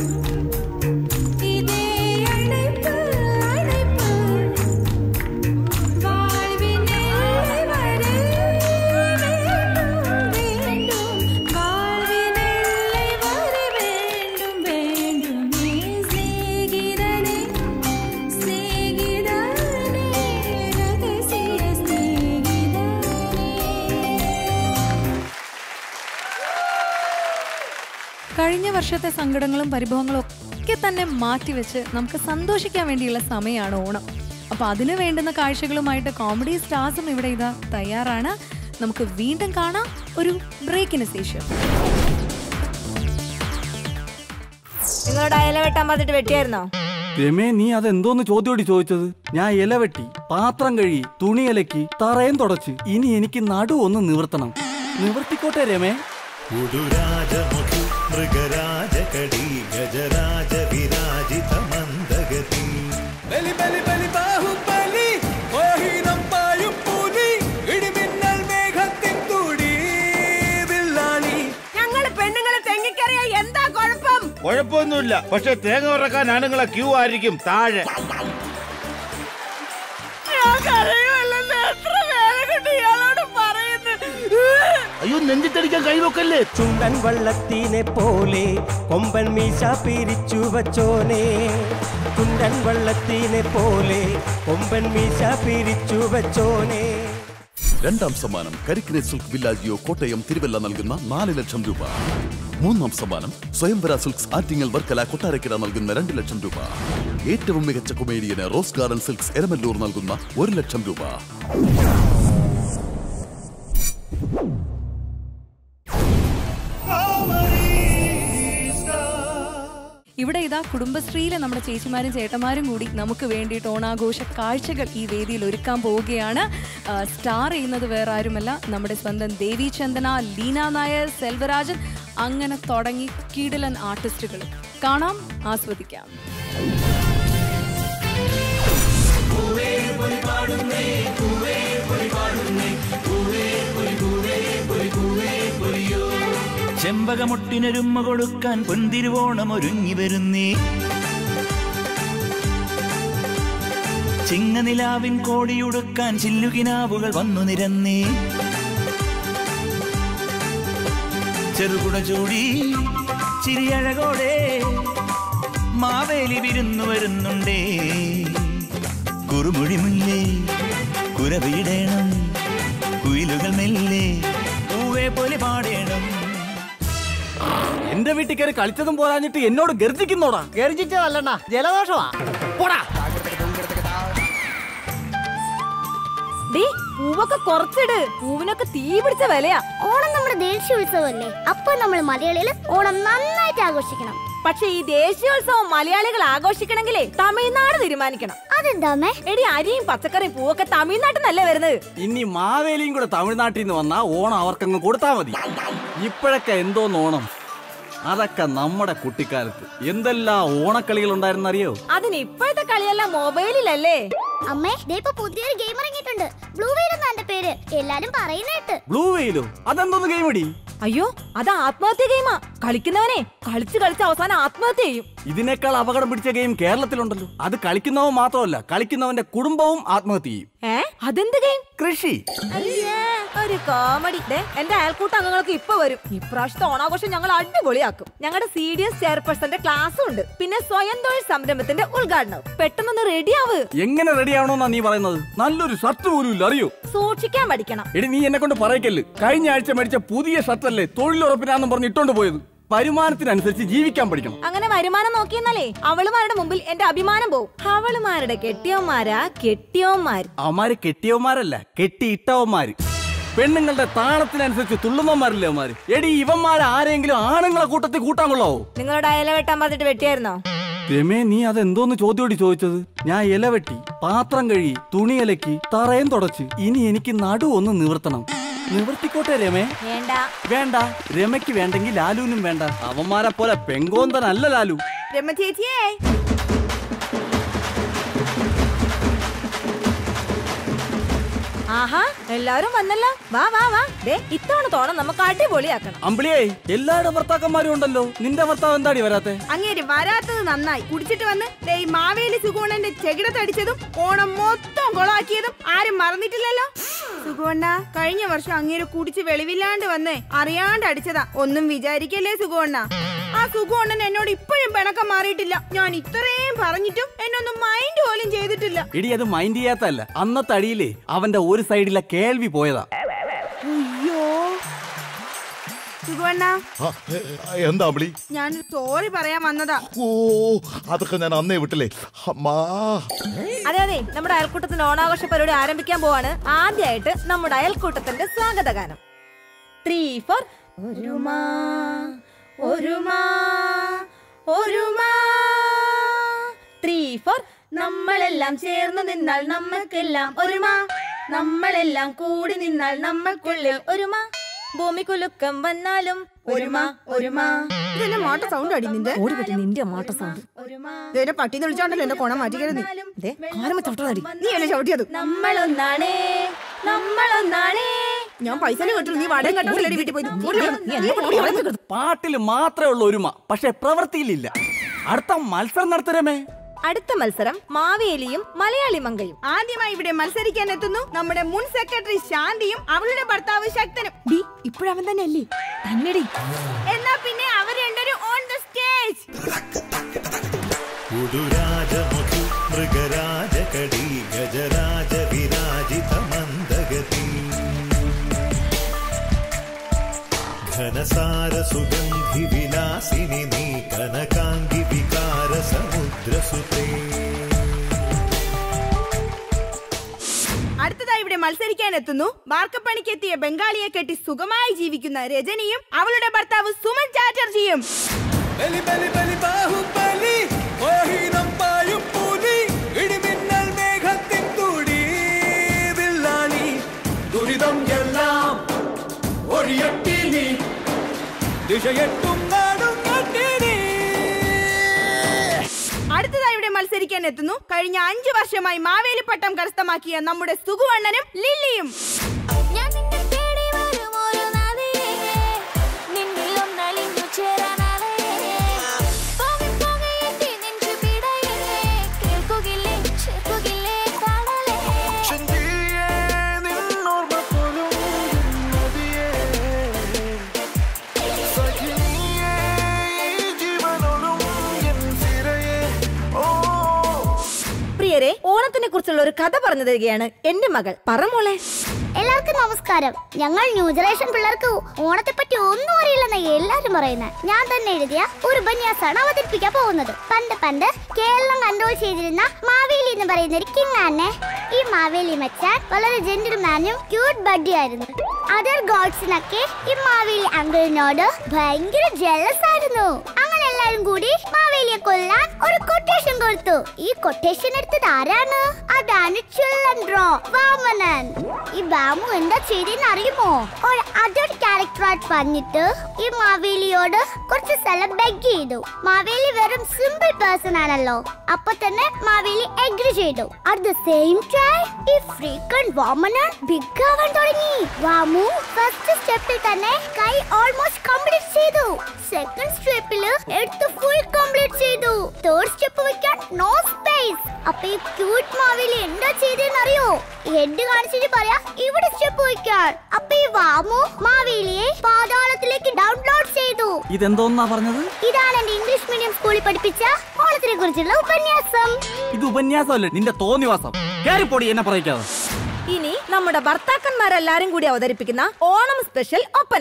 இதே அணைப்பு அணைப்பு வாழ்வின் எல்லை வரை வேண்டும் வேண்டும் வாழ்வின் எல்லை வரை வேண்டும் வேண்டுமே சிநேகிதனே சிநேகிதனே ரகசிய சிநேகிதனே കഴിഞ്ഞ വർഷത്തെ സങ്കടങ്ങളും പരിഭവങ്ങളും ഒക്കെ തന്നെ മാറ്റിവെച്ച് നമുക്ക് സന്തോഷിക്കാൻ വേണ്ടിയുള്ള സമയമാണ് ഓണം അപ്പോൾ അതിന് വേണ്ടുന്ന കാഴ്ചകളുമായിട്ട് കോമഡി സ്റ്റാർസും ഇവിടെ ഇതാ തയ്യാറാണ് നമുക്ക് വീണ്ടും കാണാം ഒരു ബ്രേക്കിന് ശേഷം നിങ്ങളോട് അയല വെട്ടാൻ പറഞ്ഞിട്ട് വെട്ടിയായിരുന്നോ രമേ നീ അതെന്തോന്ന് ചോദ്യോടി ചോദിച്ചത് ഞാൻ ഇല വെട്ടി പാത്രം കഴുകി തുണി അലക്കി തറയും തുടച്ച് ഇനി എനിക്ക് നടു ഒന്ന് നിവർത്തണം നിവർത്തിക്കോട്ടെ രമേ ഉടുരാജമുഖി മൃഗരാജകടി ഗജരാജ വിരാജിത മന്ദഗതി ബലി ബലി ബലി ബാഹുബലി ഓഹീനം പായും പുലി ഇടിമിന്നൽ മേഘത്തിൻ തുടി വില്ലാളി ഞങ്ങള് പെണ്ണുങ്ങളെ തെങ്ങിക്കറിയ എന്താ കുഴപ്പം കുഴപ്പമൊന്നുമില്ല പക്ഷെ തേങ്ങ ഉറക്കാൻ ആണുങ്ങളെ ക്യൂ ആയിരിക്കും താഴെ ഞാൻ കരയുമല്ലെന്ന് എത്ര പേരെ കൊണ്ട് ഇയാളോട് പറയുന്നു അയ്യോ നെഞ്ചിത്തടിക്കാൻ കൈവക്കല്ലേ ചുണ്ടൻ വള്ളത്തിനെ പോലെ കൊമ്പൻ മീശ പിരിച്ചു വച്ചോനെ ചുണ്ടൻ വള്ളത്തിനെ പോലെ കൊമ്പൻ മീശ പിരിച്ചു വച്ചോനെ രണ്ടാം സമ്മാനം കരിക്കിനെ സിൽക്ക് വില്ലാജിയോ കോട്ടയം തിരുവല്ല നൽകുന്ന നാല് ലക്ഷം രൂപ മൂന്നാം സമ്മാനം സ്വയംവര സിൽക്സ് ആറ്റിങ്ങൽ വർക്കല കൊട്ടാരക്കര നൽകുന്ന രണ്ട് ലക്ഷം രൂപ ഏറ്റവും മികച്ച കൊമേഡിയന് റോസ് ഗാർഡൻ സിൽക്സ് എരമല്ലൂർ നൽകുന്ന ഒരു ലക്ഷം രൂപ ഇവിടെ ഇതാ കുടുംബശ്രീയിലെ നമ്മുടെ ചേച്ചിമാരും ചേട്ടന്മാരും കൂടി നമുക്ക് വേണ്ടിയിട്ട് ഓണാഘോഷ കാഴ്ചകൾ ഈ വേദിയിൽ ഒരുക്കാൻ പോവുകയാണ് ആ, സ്റ്റാർ ചെയ്യുന്നത് വേറെ ആരുമല്ല നമ്മുടെ സ്വന്തം ദേവി ചന്ദന ലീന നായർ സെൽവരാജൻ അങ്ങനെ തുടങ്ങി കീടലൻ ആർട്ടിസ്റ്റുകൾ കാണാം ആസ്വദിക്കാം ചെമ്പകമൊട്ടിനൊരുമ്മ കൊടുക്കാൻ പൊന്തിരുവോണം ഒരുങ്ങി വരുന്നേ ചിങ്ങനിലാവിൻ കോടിയുടുക്കാൻ ചില്ലുകിനാവുകൾ വന്നു നിരന്നേ ചെറുകുട ചൂടി ചിരിയഴകോടെ മാവേലി വിരുന്നു വരുന്നുണ്ടേ കുറുമൊഴി മുല്ലേ കുരവിടേണം കുയിലുകൾ മെല്ലെ പൂവേ പോലെ പാടേണം എന്റെ വീട്ടിൽ കയറി കളിച്ചതും പോരാഞ്ഞിട്ട് എന്നോട് ഗർജിക്കുന്നോടാ ഗർജിച്ചതല്ലണ്ണ ജലദോഷമാ പോടാ ഡീ പൂവൊക്കെ കുറച്ചിട് പൂവിനൊക്കെ തീ പിടിച്ച വിലയാ ഓണം നമ്മുടെ ദേശീയോത്സവമല്ലേ അപ്പൊ നമ്മൾ മലയാളികൾ ഓണം നന്നായിട്ട് ആഘോഷിക്കണം പക്ഷെ ഈ ദേശീയോത്സവം മലയാളികൾ ആഘോഷിക്കണമെങ്കിലേ തമിഴ്നാട് തീരുമാനിക്കണം അതെന്താമേ എടി അരിയും പച്ചക്കറിയും പൂവൊക്കെ തമിഴ്നാട്ടിൽ നിന്നല്ലേ വരുന്നത് ഇനി മാവേലിയും കൂടെ തമിഴ്നാട്ടിൽ നിന്ന് വന്നാ ഓണം അവർക്കങ്ങ് കൊടുത്താ മതി ഇപ്പോഴൊക്കെ എന്തോന്ന് ഓണം അതൊക്കെ നമ്മുടെ കുട്ടിക്കാലത്ത് എന്തെല്ലാം ഓണക്കളികൾ ഉണ്ടായിരുന്നറിയോ അതിന് ഇപ്പോഴത്തെ കളിയെല്ലാം മൊബൈലിലല്ലേ അമ്മേ ദേ ഇപ്പൊ പുതിയൊരു ഗെയിം ഇറങ്ങിയിട്ടുണ്ട് ബ്ലൂ വെയിൽ എന്നാ എന്റെ പേര് എല്ലാരും പറയുന്നേട്ട് ബ്ലൂ വെയിലോ അതെന്തോന്ന് ഗെയിം അടി അയ്യോ അത് ആത്മഹത്യ ഗെയിമാ കളിക്കുന്നവനെ കളിച്ച് കളിച്ച് അവസാനം ആത്മഹത്യ ചെയ്യും ഇതിനേക്കാൾ അപകടം പിടിച്ച ഗെയിം കേരളത്തിലുണ്ടല്ലോ അത് കളിക്കുന്നവൻ മാത്രമല്ല കളിക്കുന്നവന്റെ കുടുംബവും ആത്മഹത്യ ചെയ്യും ഏ അതെന്ത് ഗെയിം കൃഷി അയ്യേ, ഒരു കോമഡി ദേ എന്റെ അയൽക്കൂട്ട അംഗങ്ങൾക്ക് ഇപ്പൊ വരും ഇപ്രാവശ്യത്തെ ഓണാഘോഷം ഞങ്ങൾ അടിപൊളിയാക്കും ഞങ്ങളുടെ സി ഡി എസ് ചെയർപേഴ്സന്റെ ക്ലാസ്സും ഉണ്ട് പിന്നെ സ്വയം തൊഴിൽ സംരംഭത്തിന്റെ ഉദ്ഘാടനവും പെട്ടെന്നൊന്ന് റെഡിയാവ് എങ്ങനെ റെഡിയാവണമെന്നാ നീ പറയുന്നത് നല്ലൊരു ഷർട്ട് പോലും ഇല്ല അറിയോ സൂക്ഷിക്കാൻ പഠിക്കണം എടി നീ എന്നെ കൊണ്ട് പറയക്കല്ല് കഴിഞ്ഞ ആഴ്ച മേടിച്ച പുതിയ ഷർട്ടല്ലേ തൊഴിലുറപ്പിനാന്നും പറഞ്ഞ് ഇട്ടോണ്ട് പോയത് വരുമാനത്തിനനുസരിച്ച് ജീവിക്കാൻ പഠിക്കണം അങ്ങനെ വരുമാനം നോക്കിയെന്നാലേ അവളുമാരുടെ മുമ്പിൽ എന്റെ അഭിമാനം പോവും അവളുമാരുടെ കെട്ടിയവന്മാരാ കെട്ടിയവന്മാര് അവന്മാര് കെട്ടിയവന്മാരല്ല കെട്ടിയിട്ടവന്മാര് പെണ്ണുങ്ങളുടെ താളത്തിനനുസരിച്ച് തുള്ളുന്നവന്മാരില്ലേ അവന്മാര് എടി ഇവന്മാര് ആരെങ്കിലും ആണുങ്ങളെ കൂട്ടത്തിൽ കൂട്ടാൻ കൊള്ളാവോ നിങ്ങളുടെ ഇല വെട്ടാൻ പറഞ്ഞിട്ട് വെട്ടിയായിരുന്നോ രമേ നീ അതെന്തോന്ന് ചോദ്യോടി ചോദിച്ചത് ഞാൻ ഇല വെട്ടി പാത്രം കഴുകി തുണി അലക്കി തറയും തുടച്ച് ഇനി എനിക്ക് നടു ഒന്ന് നിവർത്തണം നിവർത്തിക്കോട്ടെ രമേ വേണ്ട വേണ്ട രമയ്ക്ക് വേണ്ടെങ്കിൽ ലാലുവിനും വേണ്ട അവന്മാരെ പോലെ പെങ്കോന്തനല്ല ലാലു രമ ചേച്ചിയേ ആഹാ എല്ലാരും വന്നല്ലോ വാ വാ വാ ദേ ഇത്തവണ തോണം നമുക്ക് അടിപൊളിയാക്കണം അമ്പിളിയേ എല്ലാവരുടെ ഭർത്താക്കന്മാരും ഉണ്ടല്ലോ നിന്റെ ഭർത്താവ് എന്താടി വരാത്തെ അങ്ങേര് വരാത്തത് നന്നായി കുടിച്ചിട്ട് വന്ന് ദേ ഈ മാവേലി സുഗുണന്റെ ചെകിടത്തടിച്ചതും ഓണം മൊത്തം കൊളാക്കിയതും ആരും മറന്നിട്ടില്ലല്ലോ സുഗുണ്ണ കഴിഞ്ഞ വർഷം അങ്ങേര് കുടിച്ച് വെളിവില്ലാണ്ട് വന്ന് അറിയാണ്ട് അടിച്ചതാ ഒന്നും വിചാരിക്കല്ലേ സുഗുണ്ണ ആ സുഗുണ്ണൻ എന്നോട് ഇപ്പോഴും പിണക്കം മാറിയിട്ടില്ല ഞാൻ ഇത്രയും പറഞ്ഞിട്ടും എന്നൊന്നും മൈൻഡ് പോലും ചെയ്തിട്ടില്ല എടി അത് മൈൻഡ് ചെയ്യാത്തല്ല അന്നത്തെ അടിയിലേ അവന്റെ ഒരു സൈഡിലെ കേൾവി പോയതാ അയ്യോ സുഗുണ്ണ ആ, എ, എന്താ അമ്പിളി ഞാൻ സോറി പറയാൻ വന്നതാ ഓ അതൊക്കെ ഞാൻ അന്നേ വിട്ടില്ലേ അമ്മാ അതെ അതെ നമ്മുടെ അയൽക്കൂട്ടത്തിന്റെ ഓണാഘോഷ പരിപാടി ആരംഭിക്കാൻ പോവാണ് ആദ്യമായിട്ട് നമ്മുടെ അയൽക്കൂട്ടത്തിന്റെ സ്വാഗത ഗാനം ത്രീ ഫോർ ഒരുമാ ഒരുമാ ഒരുമാ ത്രീ ഫോർ നമ്മളെല്ലാം ചേർന്ന് നിന്നാൽ നമ്മൾക്കെല്ലാം ഒരുമാ നമ്മളെല്ലാം കൂടി നിന്നാൽ നമ്മൾക്കുള്ളിൽ ഒരുമാ ഭൂമി കുലുക്കം വന്നാലും ഒരുമാ ഒരുമാ ഇതെന്നെ മാട്ട സൗണ്ട് അടി നിന്റെ ഓടി പറ്റും നിന്റെ മാട്ട സൗണ്ട് ഇതെന്നെ പട്ടിന്ന് വിളിച്ചോണ്ടല്ലോ എന്റെ കോണം മാറ്റിക്കരുത് ദേ, കാലമ്മ ചവിട്ടാതടി. നീ അല്ലേ ചവിട്ടിയത് നമ്മളൊന്നാണേ നമ്മളൊന്നാണേ ഞാൻ പൈസ കേട്ടു നീ വാടക കെട്ടില്ലേ വീട്ടിൽ പോയി ഓടി വാ. നീ ഓടി വാ. പാട്ടിൽ മാത്രമേ ഉള്ളൂ ഒരുമ പക്ഷെ പ്രവൃത്തിയിലില്ല അടുത്ത മത്സരം നടത്തരമേ അടുത്ത മത്സരം മാവേലിയും മലയാളി മങ്കയും ആദ്യമായി ഇവിടെ മത്സരിക്കാൻ എത്തുന്നു നമ്മുടെ മുൻ സെക്രട്ടറി ശാന്തിയും അവളുടെ ഭർത്താവ് ശക്തനും ഡി ഇപ്പോഴവൻ തന്നെ അല്ലേ തന്നെടി എന്നാ പിന്നെ അവർ രണ്ടൊരു ഓൺ ദ സ്റ്റേജ് ഉടുരാജമുഖി മൃഗരാജകടി ഗജരാജ വിരാജിത മന്ദഗതി ഘനസാര സുഗന്ധി വിലാസിനി നീ കനകാംഗി വികാര സമുദ്രസുതേ അടുത്തതായി ഇവിടെ മത്സരിക്കാൻ എത്തുന്നു വാർക്കപ്പണിക്കെത്തിയ ബംഗാളിയെ കെട്ടി സുഖമായി ജീവിക്കുന്ന രജനിയും അവളുടെ ഭർത്താവ് സുമൻ ചാറ്റർജിയും ബലി ബലി ബലി ബാഹുബലി മോഹിനം പായും പുലി ഇടിമിന്നൽ മേഘത്തിൻ തുടി വില്ലാളി ദുരിതം എല്ലാം ഒഴിയട്ടി നീ ദിശയെട്ടും നാടും കട്ടിനി അടുത്തതായി ഇവിടെ മത്സരിക്കാൻ എത്തുന്നു കഴിഞ്ഞ അഞ്ചു വർഷമായി മാവേലി പട്ടം കരസ്ഥമാക്കിയ നമ്മുടെ സുഖുവണ്ണനും ലില്ലിയും ഞാൻ നിന്നെ തേടി വരും ഒരു നാളിലേ നിന്നിൽ ഒന്നലിഞ്ഞു ചേരാനാളേ പോകെ പോകെ എത്തി നെഞ്ചു പിടയിലേ കേൾക്കുകില്ലേ ചേർക്കുകില്ലേ കാണലേ പ്രിയരെ ഓണത്തിനെ കുറിച്ചുള്ള ഒരു കഥ പറഞ്ഞു തരികയാണ് എന്റെ മകൾ പറ മോളെ എല്ലാവർക്കും നമസ്കാരം ഞങ്ങൾ ന്യൂ ജനറേഷൻ പിള്ളേർക്ക് ഓണത്തെ പറ്റി ഒന്നും അറിയില്ലെന്ന് എല്ലാരും പറയുന്നത് ഞാൻ തന്നെ എഴുതിയ ഒരു ഉപന്യാസമാണ് അവതരിപ്പിക്കാൻ പോകുന്നത് പണ്ട് പണ്ട് കേരളം കൺട്രോൾ ചെയ്തിരുന്ന മാവേലി എന്ന് പറയുന്ന ഒരു കിങ് ആണ് ഈ മാവേലി മച്ചാൻ വളരെ ജെന്റിൽമാനും ക്യൂട്ട് ബഡ്ഡി ആയിരുന്നു അതർ ഗോഡ്സിനൊക്കെ ഈ മാവേലി അങ്കിളിനോട് ഭയങ്കര ജലസ് ആയിരുന്നു അങ്ങനെ എല്ലാരും കൂടി മാവേലിയെ കൊല്ലാൻ ഒരു കൊട്ടേഷൻ കൊടുത്തു ഈ കൊട്ടേഷൻ എടുത്തത് ആരാണ് അതാണ് ചുള്ളൻഡ്രോ വാമനൻ ഈ ബാമു എന്താ ചെയ്തെന്ന് അറിയുമോ ഒരു അതർ ക്യാരക്ടറായിട്ട് പറഞ്ഞിട്ട് ഈ മാവേലിയോട് കുറച്ച് സ്ഥലം ബെഗ് ചെയ്തു മാവേലി വെറും സിമ്പിൾ പേഴ്സൺ ആണല്ലോ അപ്പൊ തന്നെ മാവേലി എഗ്രി ചെയ്തു അറ്റ് ദ സെയിം ടൈം ഈ ഫ്രീക്കൺ വാമനൻ ബിഗ് ആവാൻ തുടങ്ങി വാമു ഫസ്റ്റ് സ്റ്റെപ്പിൽ തന്നെ കൈ ഓൾമോസ്റ്റ് കംപ്ലീറ്റ് ചെയ്തു സെക്കൻഡ് സ്റ്റെപ്പിൽ എടുത്ത് ഫുൾ കംപ്ലീറ്റ് ചെയ്തു തേർഡ് സ്റ്റെപ്പ് വെക്കാൻ നോ സ്പേസ് അപ്പൊ ഈ ക്യൂട്ട് മാവേലി എന്താ ചെയ്തെന്ന് അറിയോ ഹെഡ് കാണിച്ചിട്ട് പറയാ ഇവിടെ സ്റ്റെപ്പ് വെക്കാൻ അപ്പൊ ഈ വാമു മാവേലിയെ പാതാളത്തിലേക്ക് ഡൗൺലോഡ് ചെയ്തു ഇതെന്തോന്നാ പറഞ്ഞത് ഇതാണ് എന്റെ ഇംഗ്ലീഷ് മീഡിയം സ്കൂളിൽ പഠിപ്പിച്ച ഓണത്തിനെ കുറിച്ചുള്ള ഉപന്യാസം ഇത് ഉപന്യാസമല്ലേ നിന്റെ തോന്നിവാസം കേറിപ്പൊടി എന്നെ പറയിക്കാതെ ഇനി നമ്മുടെ ഭർത്താക്കന്മാരെല്ലാരും കൂടി അവതരിപ്പിക്കുന്ന ഓണം സ്പെഷ്യൽ ഒപ്പന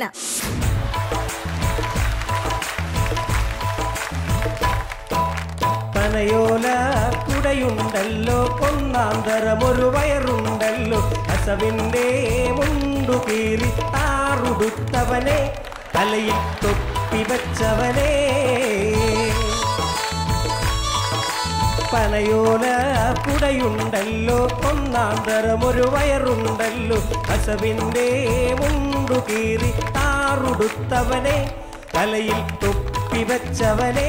പനയോല കുടയുണ്ടല്ലോ ഒന്നാന്തരമൊരു വയറുണ്ടല്ലോ അസവിന്റെ മുണ്ടു കീറി താറുടുത്തവനെ തലയിൽ തൊപ്പി വെച്ചവനെ പനയോല കുടയുണ്ടല്ലോ ഒന്നാന്തരമൊരു വയറുണ്ടല്ലോ അസവിന്റെ മുണ്ടു കീറി താറുടുത്തവനെ തലയിൽ തൊപ്പി വെച്ചവനെ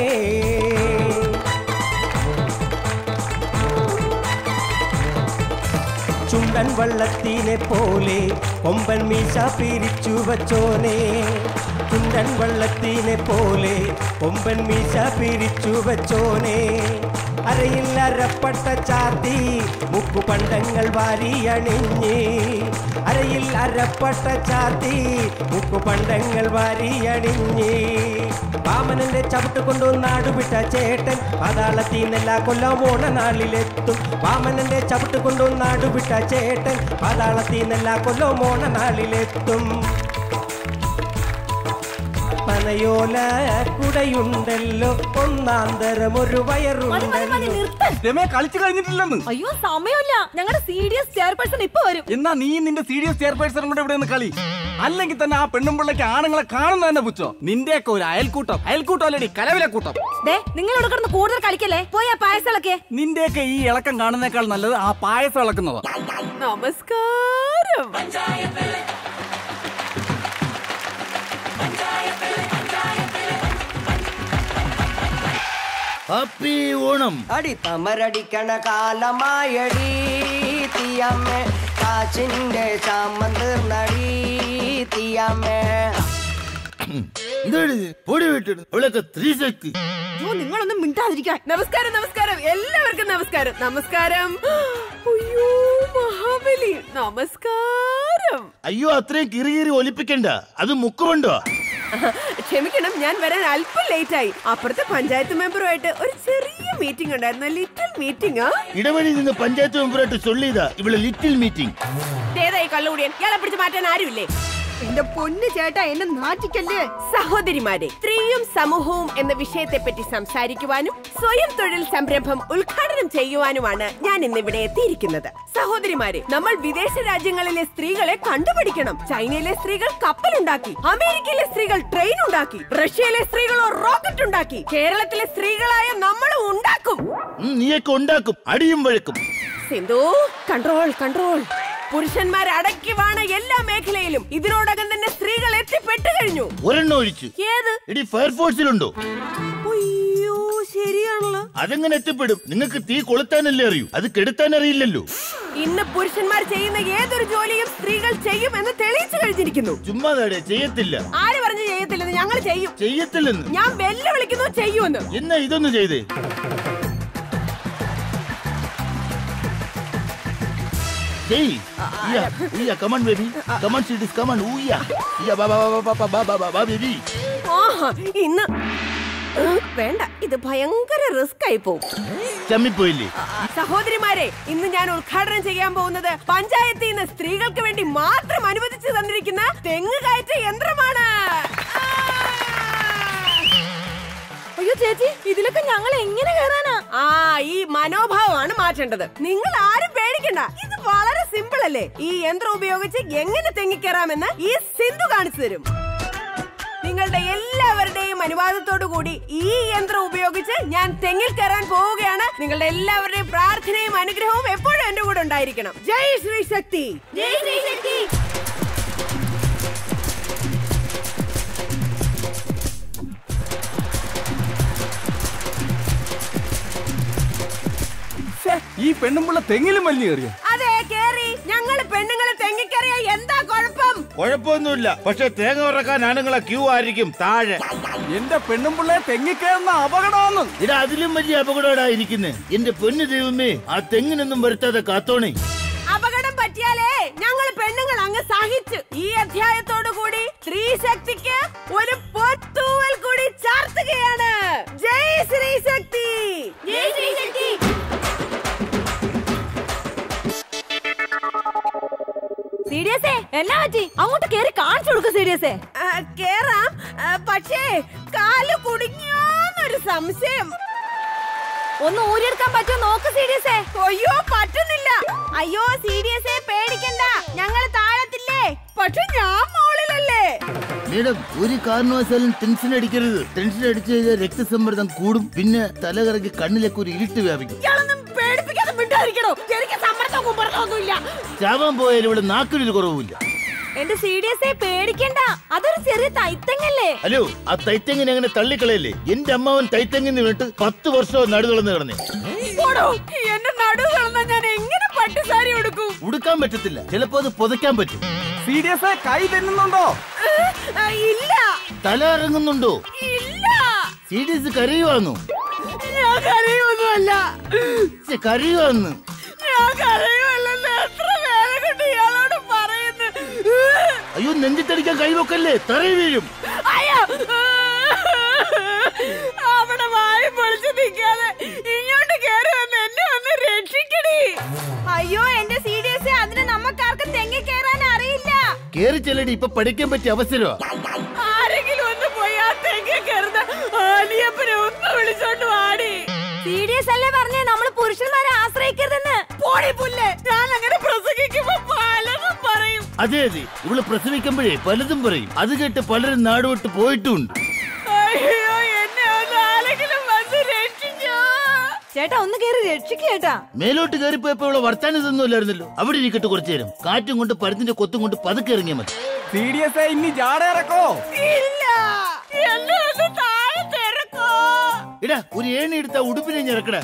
ചുണ്ടൻ വള്ളത്തിനെ പോലെ കൊമ്പൻ മീശ പിരിച്ചു വച്ചോനെ ചുണ്ടൻ വള്ളത്തിനെ പോലെ കൊമ്പൻ മീശ പിരിച്ചു വച്ചോനെ അരയിൽ അരപ്പട്ട ചാത്തി മുക്കുപണ്ടങ്ങൾ വാരി അണിഞ്ഞ് അരയിൽ അരപ്പട്ട ചാത്തി മുക്കുപണ്ടങ്ങൾ വാരി അണിഞ്ഞ് വാമനന്റെ ചവിട്ട് കൊണ്ടു നാടുവിട്ട ചേട്ടൻ പാതാളത്തിൽ നിന്നെല്ലാ കൊല്ലം ഓണനാളിലെത്തും വാമനന്റെ ചവിട്ട് കൊണ്ടു നാടുവിട്ട ചേട്ടൻ പാതാളത്തിൽ നിന്നെല്ലാ കൊല്ലം ഓണനാളിലെത്തും പനയോല കുടയുണ്ടല്ലോ ഒന്നാന്തരം ഒരു വയറുണ്ടല്ലോ രമേ കളിച്ചു കഴിഞ്ഞിട്ടില്ലെന്ന് അയ്യോ സമയമില്ല ഞങ്ങളുടെ സി ഡി എസ് ചെയർപേഴ്സൺ ഇപ്പൊ വരും എന്നാ നീ നിന്റെ സീരിയസ് ചെയർപേഴ്സൺ കൂടെ ഇവിടെ നിന്ന് കളി അല്ലെങ്കിൽ തന്നെ ആ പെണ്ണും പിള്ളയ്ക്ക് ആണുങ്ങളെ കാണുന്ന തന്നെ പുച്ചോ നിന്റെയൊക്കെ ഒരു അയൽക്കൂട്ടം അയൽക്കൂട്ടം അല്ലടി കലവിലെ കൂട്ടം ദേ നിങ്ങൾ ഇവിടെ കിടന്ന് കൂടുതൽ കളിക്കല്ലേ പോയി ആ പായസളൊക്കെ നിന്റെയൊക്കെ ഈ ഇളക്കം കാണുന്നേക്കാൾ നല്ലത് ആ പായസം ഇളക്കുന്നതാ നമസ്കാരം ഹാപ്പി ഓണം അടി തമരടിക്കണ കാലമായടി തീയമ്മേ കാച്ചിന്റെ ചാമം തീർന്നടി തീയമ്മേ എന്താണ് ഇത്? പൊടി വിട്ടിടും അവളൊക്കെ സ്ത്രീശക്തി അയ്യോ നിങ്ങളൊന്നും മിണ്ടാതിരിക്കാൻ നമസ്കാരം നമസ്കാരം എല്ലാവർക്കും നമസ്കാരം നമസ്കാരം അയ്യോ മഹാബലി നമസ്കാരം അയ്യോ അത്രയും കിറികിറി ഒലിപ്പിക്കണ്ട അത് മുക്കുമുണ്ടോ ക്ഷമിക്കണം ഞാൻ വരാൻ അല്പം ലേറ്റ് ആയി അപ്പുറത്തെ പഞ്ചായത്ത് മെമ്പറുമായിട്ട് ഒരു ചെറിയ മീറ്റിംഗ് ഉണ്ടായിരുന്നു ലിറ്റിൽ മീറ്റിംഗ് ഇടവഴി നിന്ന് പഞ്ചായത്ത് മെമ്പറായിട്ട് ചൊല്ലിയതാ ഇവിടെ ലിറ്റിൽ മീറ്റിംഗ് ഏതായി കള്ളുകൂടിയൻ ഇയാളെ പിടിച്ച് മാറ്റാൻ ആരുമില്ലേ എന്റെ പൊന്നു ചേട്ടാ എന്നെ നാട്ടിക്കല്ലേ സഹോദരിമാരെ സ്ത്രീയും സമൂഹവും എന്ന വിഷയത്തെ പറ്റി സംസാരിക്കുവാനും സ്വയം തൊഴിൽ സംരംഭം ഉദ്ഘാടനം ചെയ്യുവാനുമാണ് ഞാൻ ഇന്ന് ഇവിടെ എത്തിയിരിക്കുന്നത് സഹോദരിമാരെ നമ്മൾ വിദേശ രാജ്യങ്ങളിലെ സ്ത്രീകളെ കണ്ടുപിടിക്കണം ചൈനയിലെ സ്ത്രീകൾ കപ്പലുണ്ടാക്കി അമേരിക്കയിലെ സ്ത്രീകൾ ട്രെയിൻ ഉണ്ടാക്കി റഷ്യയിലെ സ്ത്രീകളോ റോക്കറ്റ് ഉണ്ടാക്കി കേരളത്തിലെ സ്ത്രീകളായ നമ്മളും ഉണ്ടാക്കും ഉം, നീയൊക്കെ ഉണ്ടാക്കും അടിയും വഴക്കും സിന്ധു കൺട്രോൾ കൺട്രോൾ പുരുഷന്മാർ അടക്കിവാണ് എല്ലാ മേഖലയിലും ഇതിനോടകം തന്നെ സ്ത്രീകൾ എത്തിപ്പെട്ടു കഴിഞ്ഞു ഒരെണ്ണം ഒഴിച്ചു ഏത് എടി ഫയർഫോഴ്സിലുണ്ടോ അയ്യോ ശരിയാണല്ലോ അതെങ്ങനെ എത്തിപ്പെടും നിങ്ങൾക്ക് തീ കൊളുത്താനല്ലേ അറിയൂ അത് കെടുത്താൻ അറിയില്ലല്ലോ ഇന്ന് പുരുഷന്മാർ ചെയ്യുന്ന ഏതൊരു ജോലിയും സ്ത്രീകൾ ചെയ്യും എന്ന് തെളിയിച്ചു കഴിഞ്ഞിരിക്കുന്നു ചുമ്മാതാടെ ചെയ്യത്തില്ല ആര് പറഞ്ഞു ചെയ്യത്തില്ലെന്ന് ഞങ്ങൾ ചെയ്യും ചെയ്യത്തില്ലെന്ന് ഞാൻ വെല്ലുവിളിക്കുന്നു ചെയ്യുമെന്ന് എന്നാ ഇതൊന്ന് ചെയ്തേ Hey, yeah, yeah, come on, baby. Come on, sweeties, come on. Ooh, yeah. Yeah, ba, ba, ba, ba, ba, ba, ba, ba, ba, baby. ആഹാ, ഇന്ന് ഉം, വേണ്ട ഇത് ഭയങ്കര റിസ്ക് ആയി പോകും ചമ്മിപ്പോയില്ലേ സഹോദരിമാരെ ഇന്ന് ഞാൻ ഉദ്ഘാടനം ചെയ്യാൻ പോകുന്നത് പഞ്ചായത്തിൽ നിന്ന് സ്ത്രീകൾക്ക് വേണ്ടി മാത്രം അനുവദിച്ചു തന്നിരിക്കുന്ന തെങ്ങ് കയറ്റ യന്ത്രമാണ് അയ്യോ ചേച്ചി ഇതിലൊക്കെ ഞങ്ങൾ എങ്ങനെ കയറാനാ ആ ഈ മനോഭാവമാണ് മാറ്റേണ്ടത് നിങ്ങൾ ആരും പേടിക്കണ്ട ഇത് വളരെ സിമ്പിൾ അല്ലേ ഈ യന്ത്രം ഉപയോഗിച്ച് എങ്ങനെ തെങ്ങിക്കയറാമെന്ന് ഈ സിന്ധു കാണിച്ചു തരും നിങ്ങളുടെ എല്ലാവരുടെയും അനുവാദത്തോടു കൂടി ഈ യന്ത്രം ഉപയോഗിച്ച് ഞാൻ തെങ്ങിൽ കയറാൻ പോവുകയാണ് നിങ്ങളുടെ എല്ലാവരുടെയും പ്രാർത്ഥനയും അനുഗ്രഹവും എപ്പോഴും എന്റെ കൂടെ ഉണ്ടായിരിക്കണം ജയ് ശ്രീ ശക്തി ജയ് ശ്രീ ശക്തി ഈ പെണ്ണുമ്പുള്ള തെങ്ങിലും വലിഞ്ഞു കയറിയ അതെ കേറി ഞങ്ങള് പെണ്ണുങ്ങളെ തെങ്ങിക്കറിയ എന്താ കുഴപ്പം കുഴപ്പമൊന്നുമില്ല പക്ഷെ തേങ്ങ ഉറക്കാൻ ആണുങ്ങളെ ക്യൂ ആയിരിക്കും താഴെ എന്റെ പെണ്ണുമ്പിള്ളെ തെങ്ങിക്കയറുന്ന അപകടമാണ് ഇത് അതിലും വലിയ അപകടമായിരിക്കുന്നേ എന്റെ പൊന്നു ദൈവമേ ആ തെങ്ങിനൊന്നും വരുത്താതെ കാത്തോണേ അപകടം പറ്റിയാലേ ഞങ്ങൾ പെണ്ണുങ്ങൾ അങ്ങ് സഹിച്ചു ഈ അധ്യായത്തോടു കൂടി സ്ത്രീ ശക്തിക്ക് ഒരു പൊത്തൂവൽ കൂടി ചാർത്തുകയാണ് ജയ് ശ്രീ ശക്തി ജയ് ശ്രീ ശക്തി സീരിയസേ എന്നാ പറ്റി അങ്ങോട്ട് കേറി കാണിച്ചു കൊടുക്കും സീരിയസേ ആ, കേറാം ആ, പക്ഷേ കാല് കുടുങ്ങിയോന്നൊരു സംശയം ഒന്ന് ഊരിയെടുക്കാൻ പറ്റുമോ നോക്ക് സീരിയസേ അയ്യോ പറ്റുന്നില്ല അയ്യോ സീരിയസേ പേടിക്കണ്ട ഞങ്ങൾ താഴത്തില്ലേ പക്ഷെ ഞാൻ മോളിലല്ലേ മേഡം ഒരു കാരണവശാലും ടെൻഷൻ അടിക്കരുത് ടെൻഷൻ അടിച്ചു കഴിഞ്ഞാൽ രക്തസമ്മർദ്ദം കൂടും പിന്നെ തല കറങ്ങി കണ്ണിലേക്ക് ഒരു ഇരുട്ട് വ്യാപിക്കും ഇയാളൊന്നും പേടിപ്പിക്കാതെ മിണ്ടായിരിക്കണോ എനിക്ക് സമ്മർദ്ദം കുമ്പറത്തൊന്നുമില്ല ചാവാൻ പോയാലും ഇവിടെ നാക്കിനൊരു കുറവുമില്ല എന്റെ സീരിയസേ പേടിക്കണ്ട അതൊരു ചെറിയ തൈത്തങ്ങല്ലേ ഹലോ ആ തൈത്തെങ്ങിനെ അങ്ങനെ തള്ളിക്കളയല്ലേ എന്റെ അമ്മാവൻ തൈത്തെങ്ങിന്ന് വീണിട്ട് പത്ത് വർഷവും നടുതുളന്ന് കിടന്നേ പോടോ, എന്റെ നടു കളന്ന ഞാൻ എങ്ങനെ പട്ടുസാരി ഉടുക്കും ഉടുക്കാൻ പറ്റത്തില്ല ചിലപ്പോ അത് പുതയ്ക്കാൻ പറ്റും സീരിയസ് കൈ തെന്നുന്നുണ്ടോ ആ, ഇല്ല തല ഇറങ്ങുന്നുണ്ടോ ഇല്ല സീരിയസ് കരയുവാന്നു ഞാൻ കരയൊന്നുമല്ല ഛെ, കരയുവാന്ന് ഞാൻ കരയുമല്ലെന്ന് എത്ര നേരം കൊണ്ട് ഇയാളോട് പറയുന്നു അയ്യോ നെഞ്ചിത്തടിക്കാൻ കൈവക്കല്ലേ തറയി വീഴും അയ്യോ അവിടെ വായി പൊളിച്ച് നിൽക്കാതെ ഇങ്ങോട്ട് കേറി വന്ന് എന്നെ ഒന്ന് രക്ഷിക്കണേ അയ്യോ എന്റെ സീരിയസ് അതിന് നമുക്കാർക്കും തെങ്ങി കയറാൻ അറിയില്ല കേറി ചെല്ലടി ഇപ്പൊ പഠിക്കാൻ പറ്റിയ അവസരമാ ആരെങ്കിലും ഒന്ന് പോയി ആ തെങ്ങി കയറുന്ന ആലിയപ്പനെ ഒന്ന് വിളിച്ചോണ്ട് വാടി സീരിയസ് അല്ലേ പറഞ്ഞേ നമ്മൾ പുരുഷന്മാരെ ആശ്രയിക്കരുതെന്ന് പോടി പുല്ലേ ഞാൻ അങ്ങനെ പ്രസംഗിക്കുമ്പോ പലതും പറയും അതെ അതെ ഇവള് പ്രസവിക്കുമ്പോഴേ പലതും പറയും അത് കേട്ട് പലരും നാടുവിട്ട് പോയിട്ടുമുണ്ട് അയ്യോ എന്നെ ഒന്ന് ആരെങ്കിലും വന്ന് രക്ഷിക്കോ ചേട്ടാ ഒന്ന് കേറി രക്ഷിക്ക് ചേട്ടാ മേലോട്ട് കയറിപ്പോയപ്പോ ഇവിടെ വർത്താനം ഇല്ലായിരുന്നല്ലോ അവിടെ ഇരിക്കട്ടെ കുറച്ചു നേരം കാറ്റും കൊണ്ട് പരുത്തിന്റെ കൊത്തും കൊണ്ട് പതുക്കെ ഇറങ്ങിയാൽ മതി സീരിയസ് ഇനി ജാട ഇറക്കോ ഇല്ല എന്നെ ഒന്ന് താഴെ തിരക്കോ ഇടാ ഒരു ഏണി എടുത്ത ഉടുപ്പിനെ ഞെരക്കടാ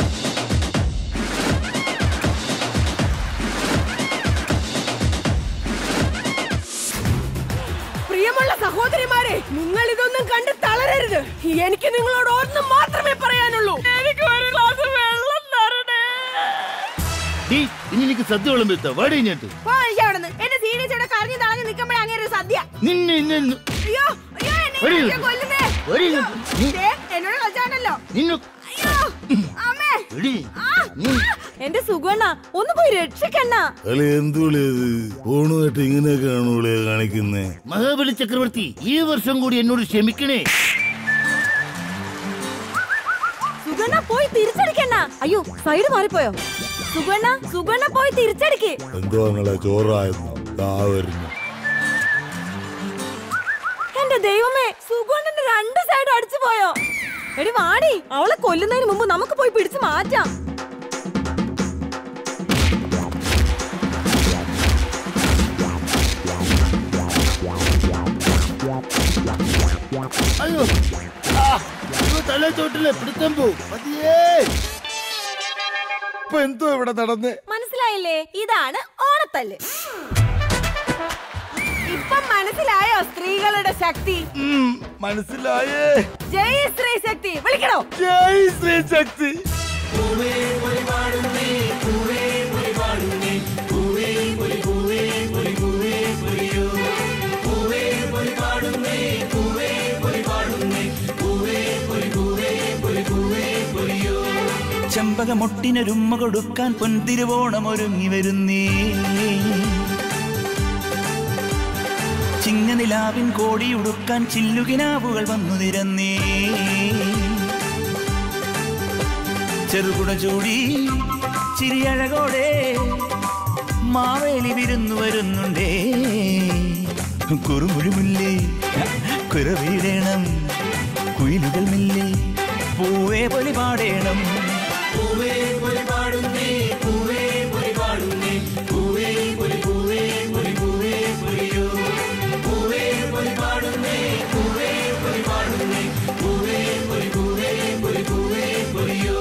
പ്രിയമുള്ള സഹോദരിമാരെ നിങ്ങൾ ഇതൊന്നും കണ്ട് തളരരുത് എനിക്ക് നിങ്ങളോട് ഒന്നും മാത്രമേ പറയാനുള്ളൂ എനിക്ക് ഒരു ഗ്ലാസ് വെള്ളം തരണേ ഡീ ഇനി എനിക്ക് സദ്യ വെള്ളം വരുത്ത വാടി ഇങ്ങോട്ട് പോ എനിക്ക് അവിടുന്ന് എന്റെ സീരിയസ് ഇവിടെ കറങ്ങി തളഞ്ഞ് നിൽക്കുമ്പോഴേ അങ്ങനെ ഒരു സദ്യ നിന്നെ ഇന്നെ ഇന്ന് അയ്യോ അയ്യോ എന്നെ വരൂ. ഇങ്ങനെ കൊല്ലുന്നേ വരൂ ഇങ്ങോട്ട്. നീ- ദേ, എന്നോട് കളിച്ചാണല്ലോ നിന്നു അയ്യോ അമ്മേ എടി നീ എന്റെ സുഖണ്ണ ഒന്ന് പോയി രക്ഷിക്കണ്ണ അല്ല എന്തുള്ളത് ഫോണുമായിട്ട് ഇങ്ങനെയൊക്കെയാണ് ഇവിടെ കാണിക്കുന്നേ മഹാബലി ചക്രവർത്തി ഈ വർഷം കൂടി എന്നോട് ക്ഷമിക്കണേ സുഗണ്ണ പോയി തിരിച്ചടിക്കണ്ണ അയ്യോ സൈഡ് മാറിപ്പോയോ സുഗണ്ണ സുഗണ്ണ പോയി തിരിച്ചടിക്ക് എന്തോ നിങ്ങളെ ചോറായിരുന്നു ദാ വരുന്നു എന്റെ ദൈവമേ സുഗണ്ണന്റെ രണ്ട് സൈഡ് അടിച്ചു പോയോ എടി വാടി അവളെ കൊല്ലുന്നതിന് മുമ്പ് നമുക്ക് പോയി പിടിച്ചു മാറ്റാം അയ്യോ ആ, അയ്യോ തല ചോട്ടിലെ പിടുത്തം പോ മതിയേ ഇപ്പൊ എന്തോ ഇവിടെ നടന്നേ മനസ്സിലായില്ലേ ഇതാണ് ഓണത്തല്ല് ഇപ്പം മനസ്സിലായോ സ്ത്രീകളുടെ ശക്തി മനസ്സിലായേ ജയ് സ്ത്രീ ശക്തി വിളിക്കണോ ജയ് ശ്രീ ശക്തി ചെമ്പ ചെമ്പകമൊട്ടിനൊരുമ്മ കൊടുക്കാൻ പൊൻതിരുവോണം ഒരുങ്ങി വരുന്നേ ചിങ്ങനിലാവിൻ കോടിയുടുക്കാൻ ചില്ലുകിനാവുകൾ വന്നു നിരന്നേ ചെറുകുട ചൂടി ചിരിയഴകോടെ മാവേലി വിരുന്നു വരുന്നുണ്ടേ കുറുമുഴുമുല്ലേ കുരവീടേണം കുയിലുകൾ മില്ലേ പൂവേ പൊലി പാടേണം പൂവേ പൊലി പാടുന്നേ പൂവേ പൊലി പാടുന്നേ പൂവേ പൊലി പൂവേ പൊലി പൂവേ പൊലിയോ പൂവേ പൊലി പാടുന്നേ പൂവേ പൊലി പാടുന്നേ പൂവേ പൊലി പൂവേ പൊലി പൂവേ പൊലിയോ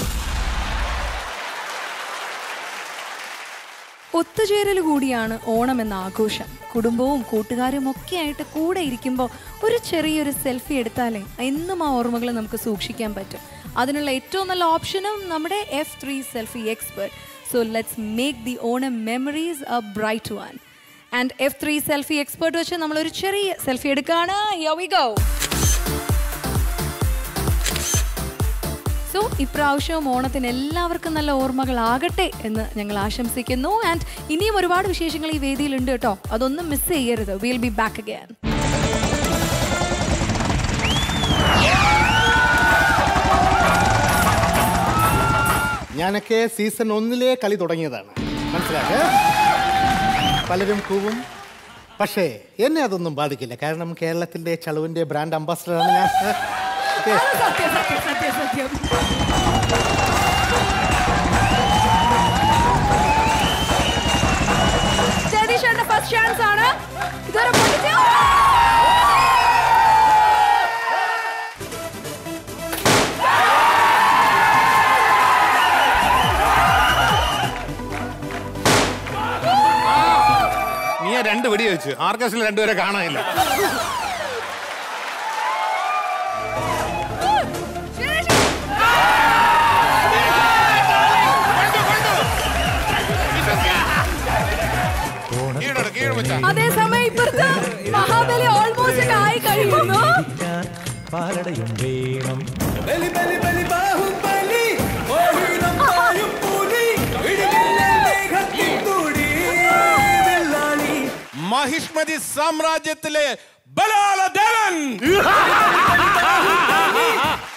ഒത്തുചേരൽ കൂടിയാണ് ഓണം എന്ന ആഘോഷം കുടുംബവും കൂട്ടുകാരും ഒക്കെ ആയിട്ട് കൂടെ ഇരിക്കുമ്പോൾ ഒരു ചെറിയൊരു സെൽഫി എടുത്താലേ എന്നും ആ ഓർമ്മകൾ നമുക്ക് സൂക്ഷിക്കാൻ പറ്റും അതിനുള്ള ഏറ്റവും നല്ല ഓപ്ഷനും നമ്മുടെ F three selfie expert so let's make the Onam memories a bright one and F three selfie expert വെച്ച് നമ്മളൊരു ചെറിയ സെൽഫി എടുക്കുകയാണ് Here we go. സോ ഇപ്രാവശ്യവും ഓണത്തിന് എല്ലാവർക്കും നല്ല ഓർമ്മകളാകട്ടെ എന്ന് ഞങ്ങൾ ആശംസിക്കുന്നു ആൻഡ് ഇനിയും ഒരുപാട് വിശേഷങ്ങൾ ഈ വേദിയിലുണ്ട് കേട്ടോ അതൊന്നും മിസ് ചെയ്യരുത് വിൽ ബി ബാക്ക് അഗൈൻ ഞാനൊക്കെ സീസൺ ഒന്നിലെ കളി തുടങ്ങിയതാണ് മനസ്സിലാക്കുക പലരും കൂവും പക്ഷേ എന്നെ അതൊന്നും ബാധിക്കില്ല കാരണം കേരളത്തിന്റെ ചളുവിന്റെ ബ്രാൻഡ് അംബാസഡറാണ് ഞാൻ ഓക്കേ. സത്യം സത്യം സത്യം സത്യം ജഗദീഷേട്ടന്റെ ഫസ്റ്റ് ചാൻസ് ആണ് ഇതുവരെ പൊട്ടിച്ച് നീ ആ രണ്ട് വെടി വെച്ച് ആർക്കസ്റ്റിൽ രണ്ടുപേരെ കാണാനില്ല അതേസമയം ഇപ്പുറത്ത് മഹാബലി ഓൾമോസ്റ്റ് ആയി കഴിയുന്നു പാലടയും വേണം ബലി ബലി ബലി ബാഹുബലി മോഹിനം പായും പുലി ഇടിമിന്നൽ മേഘത്തിൻ തുടി വെള്ളാളി മഹിഷ്മതി സാമ്രാജ്യത്തിലെ ബലാല ദേവൻ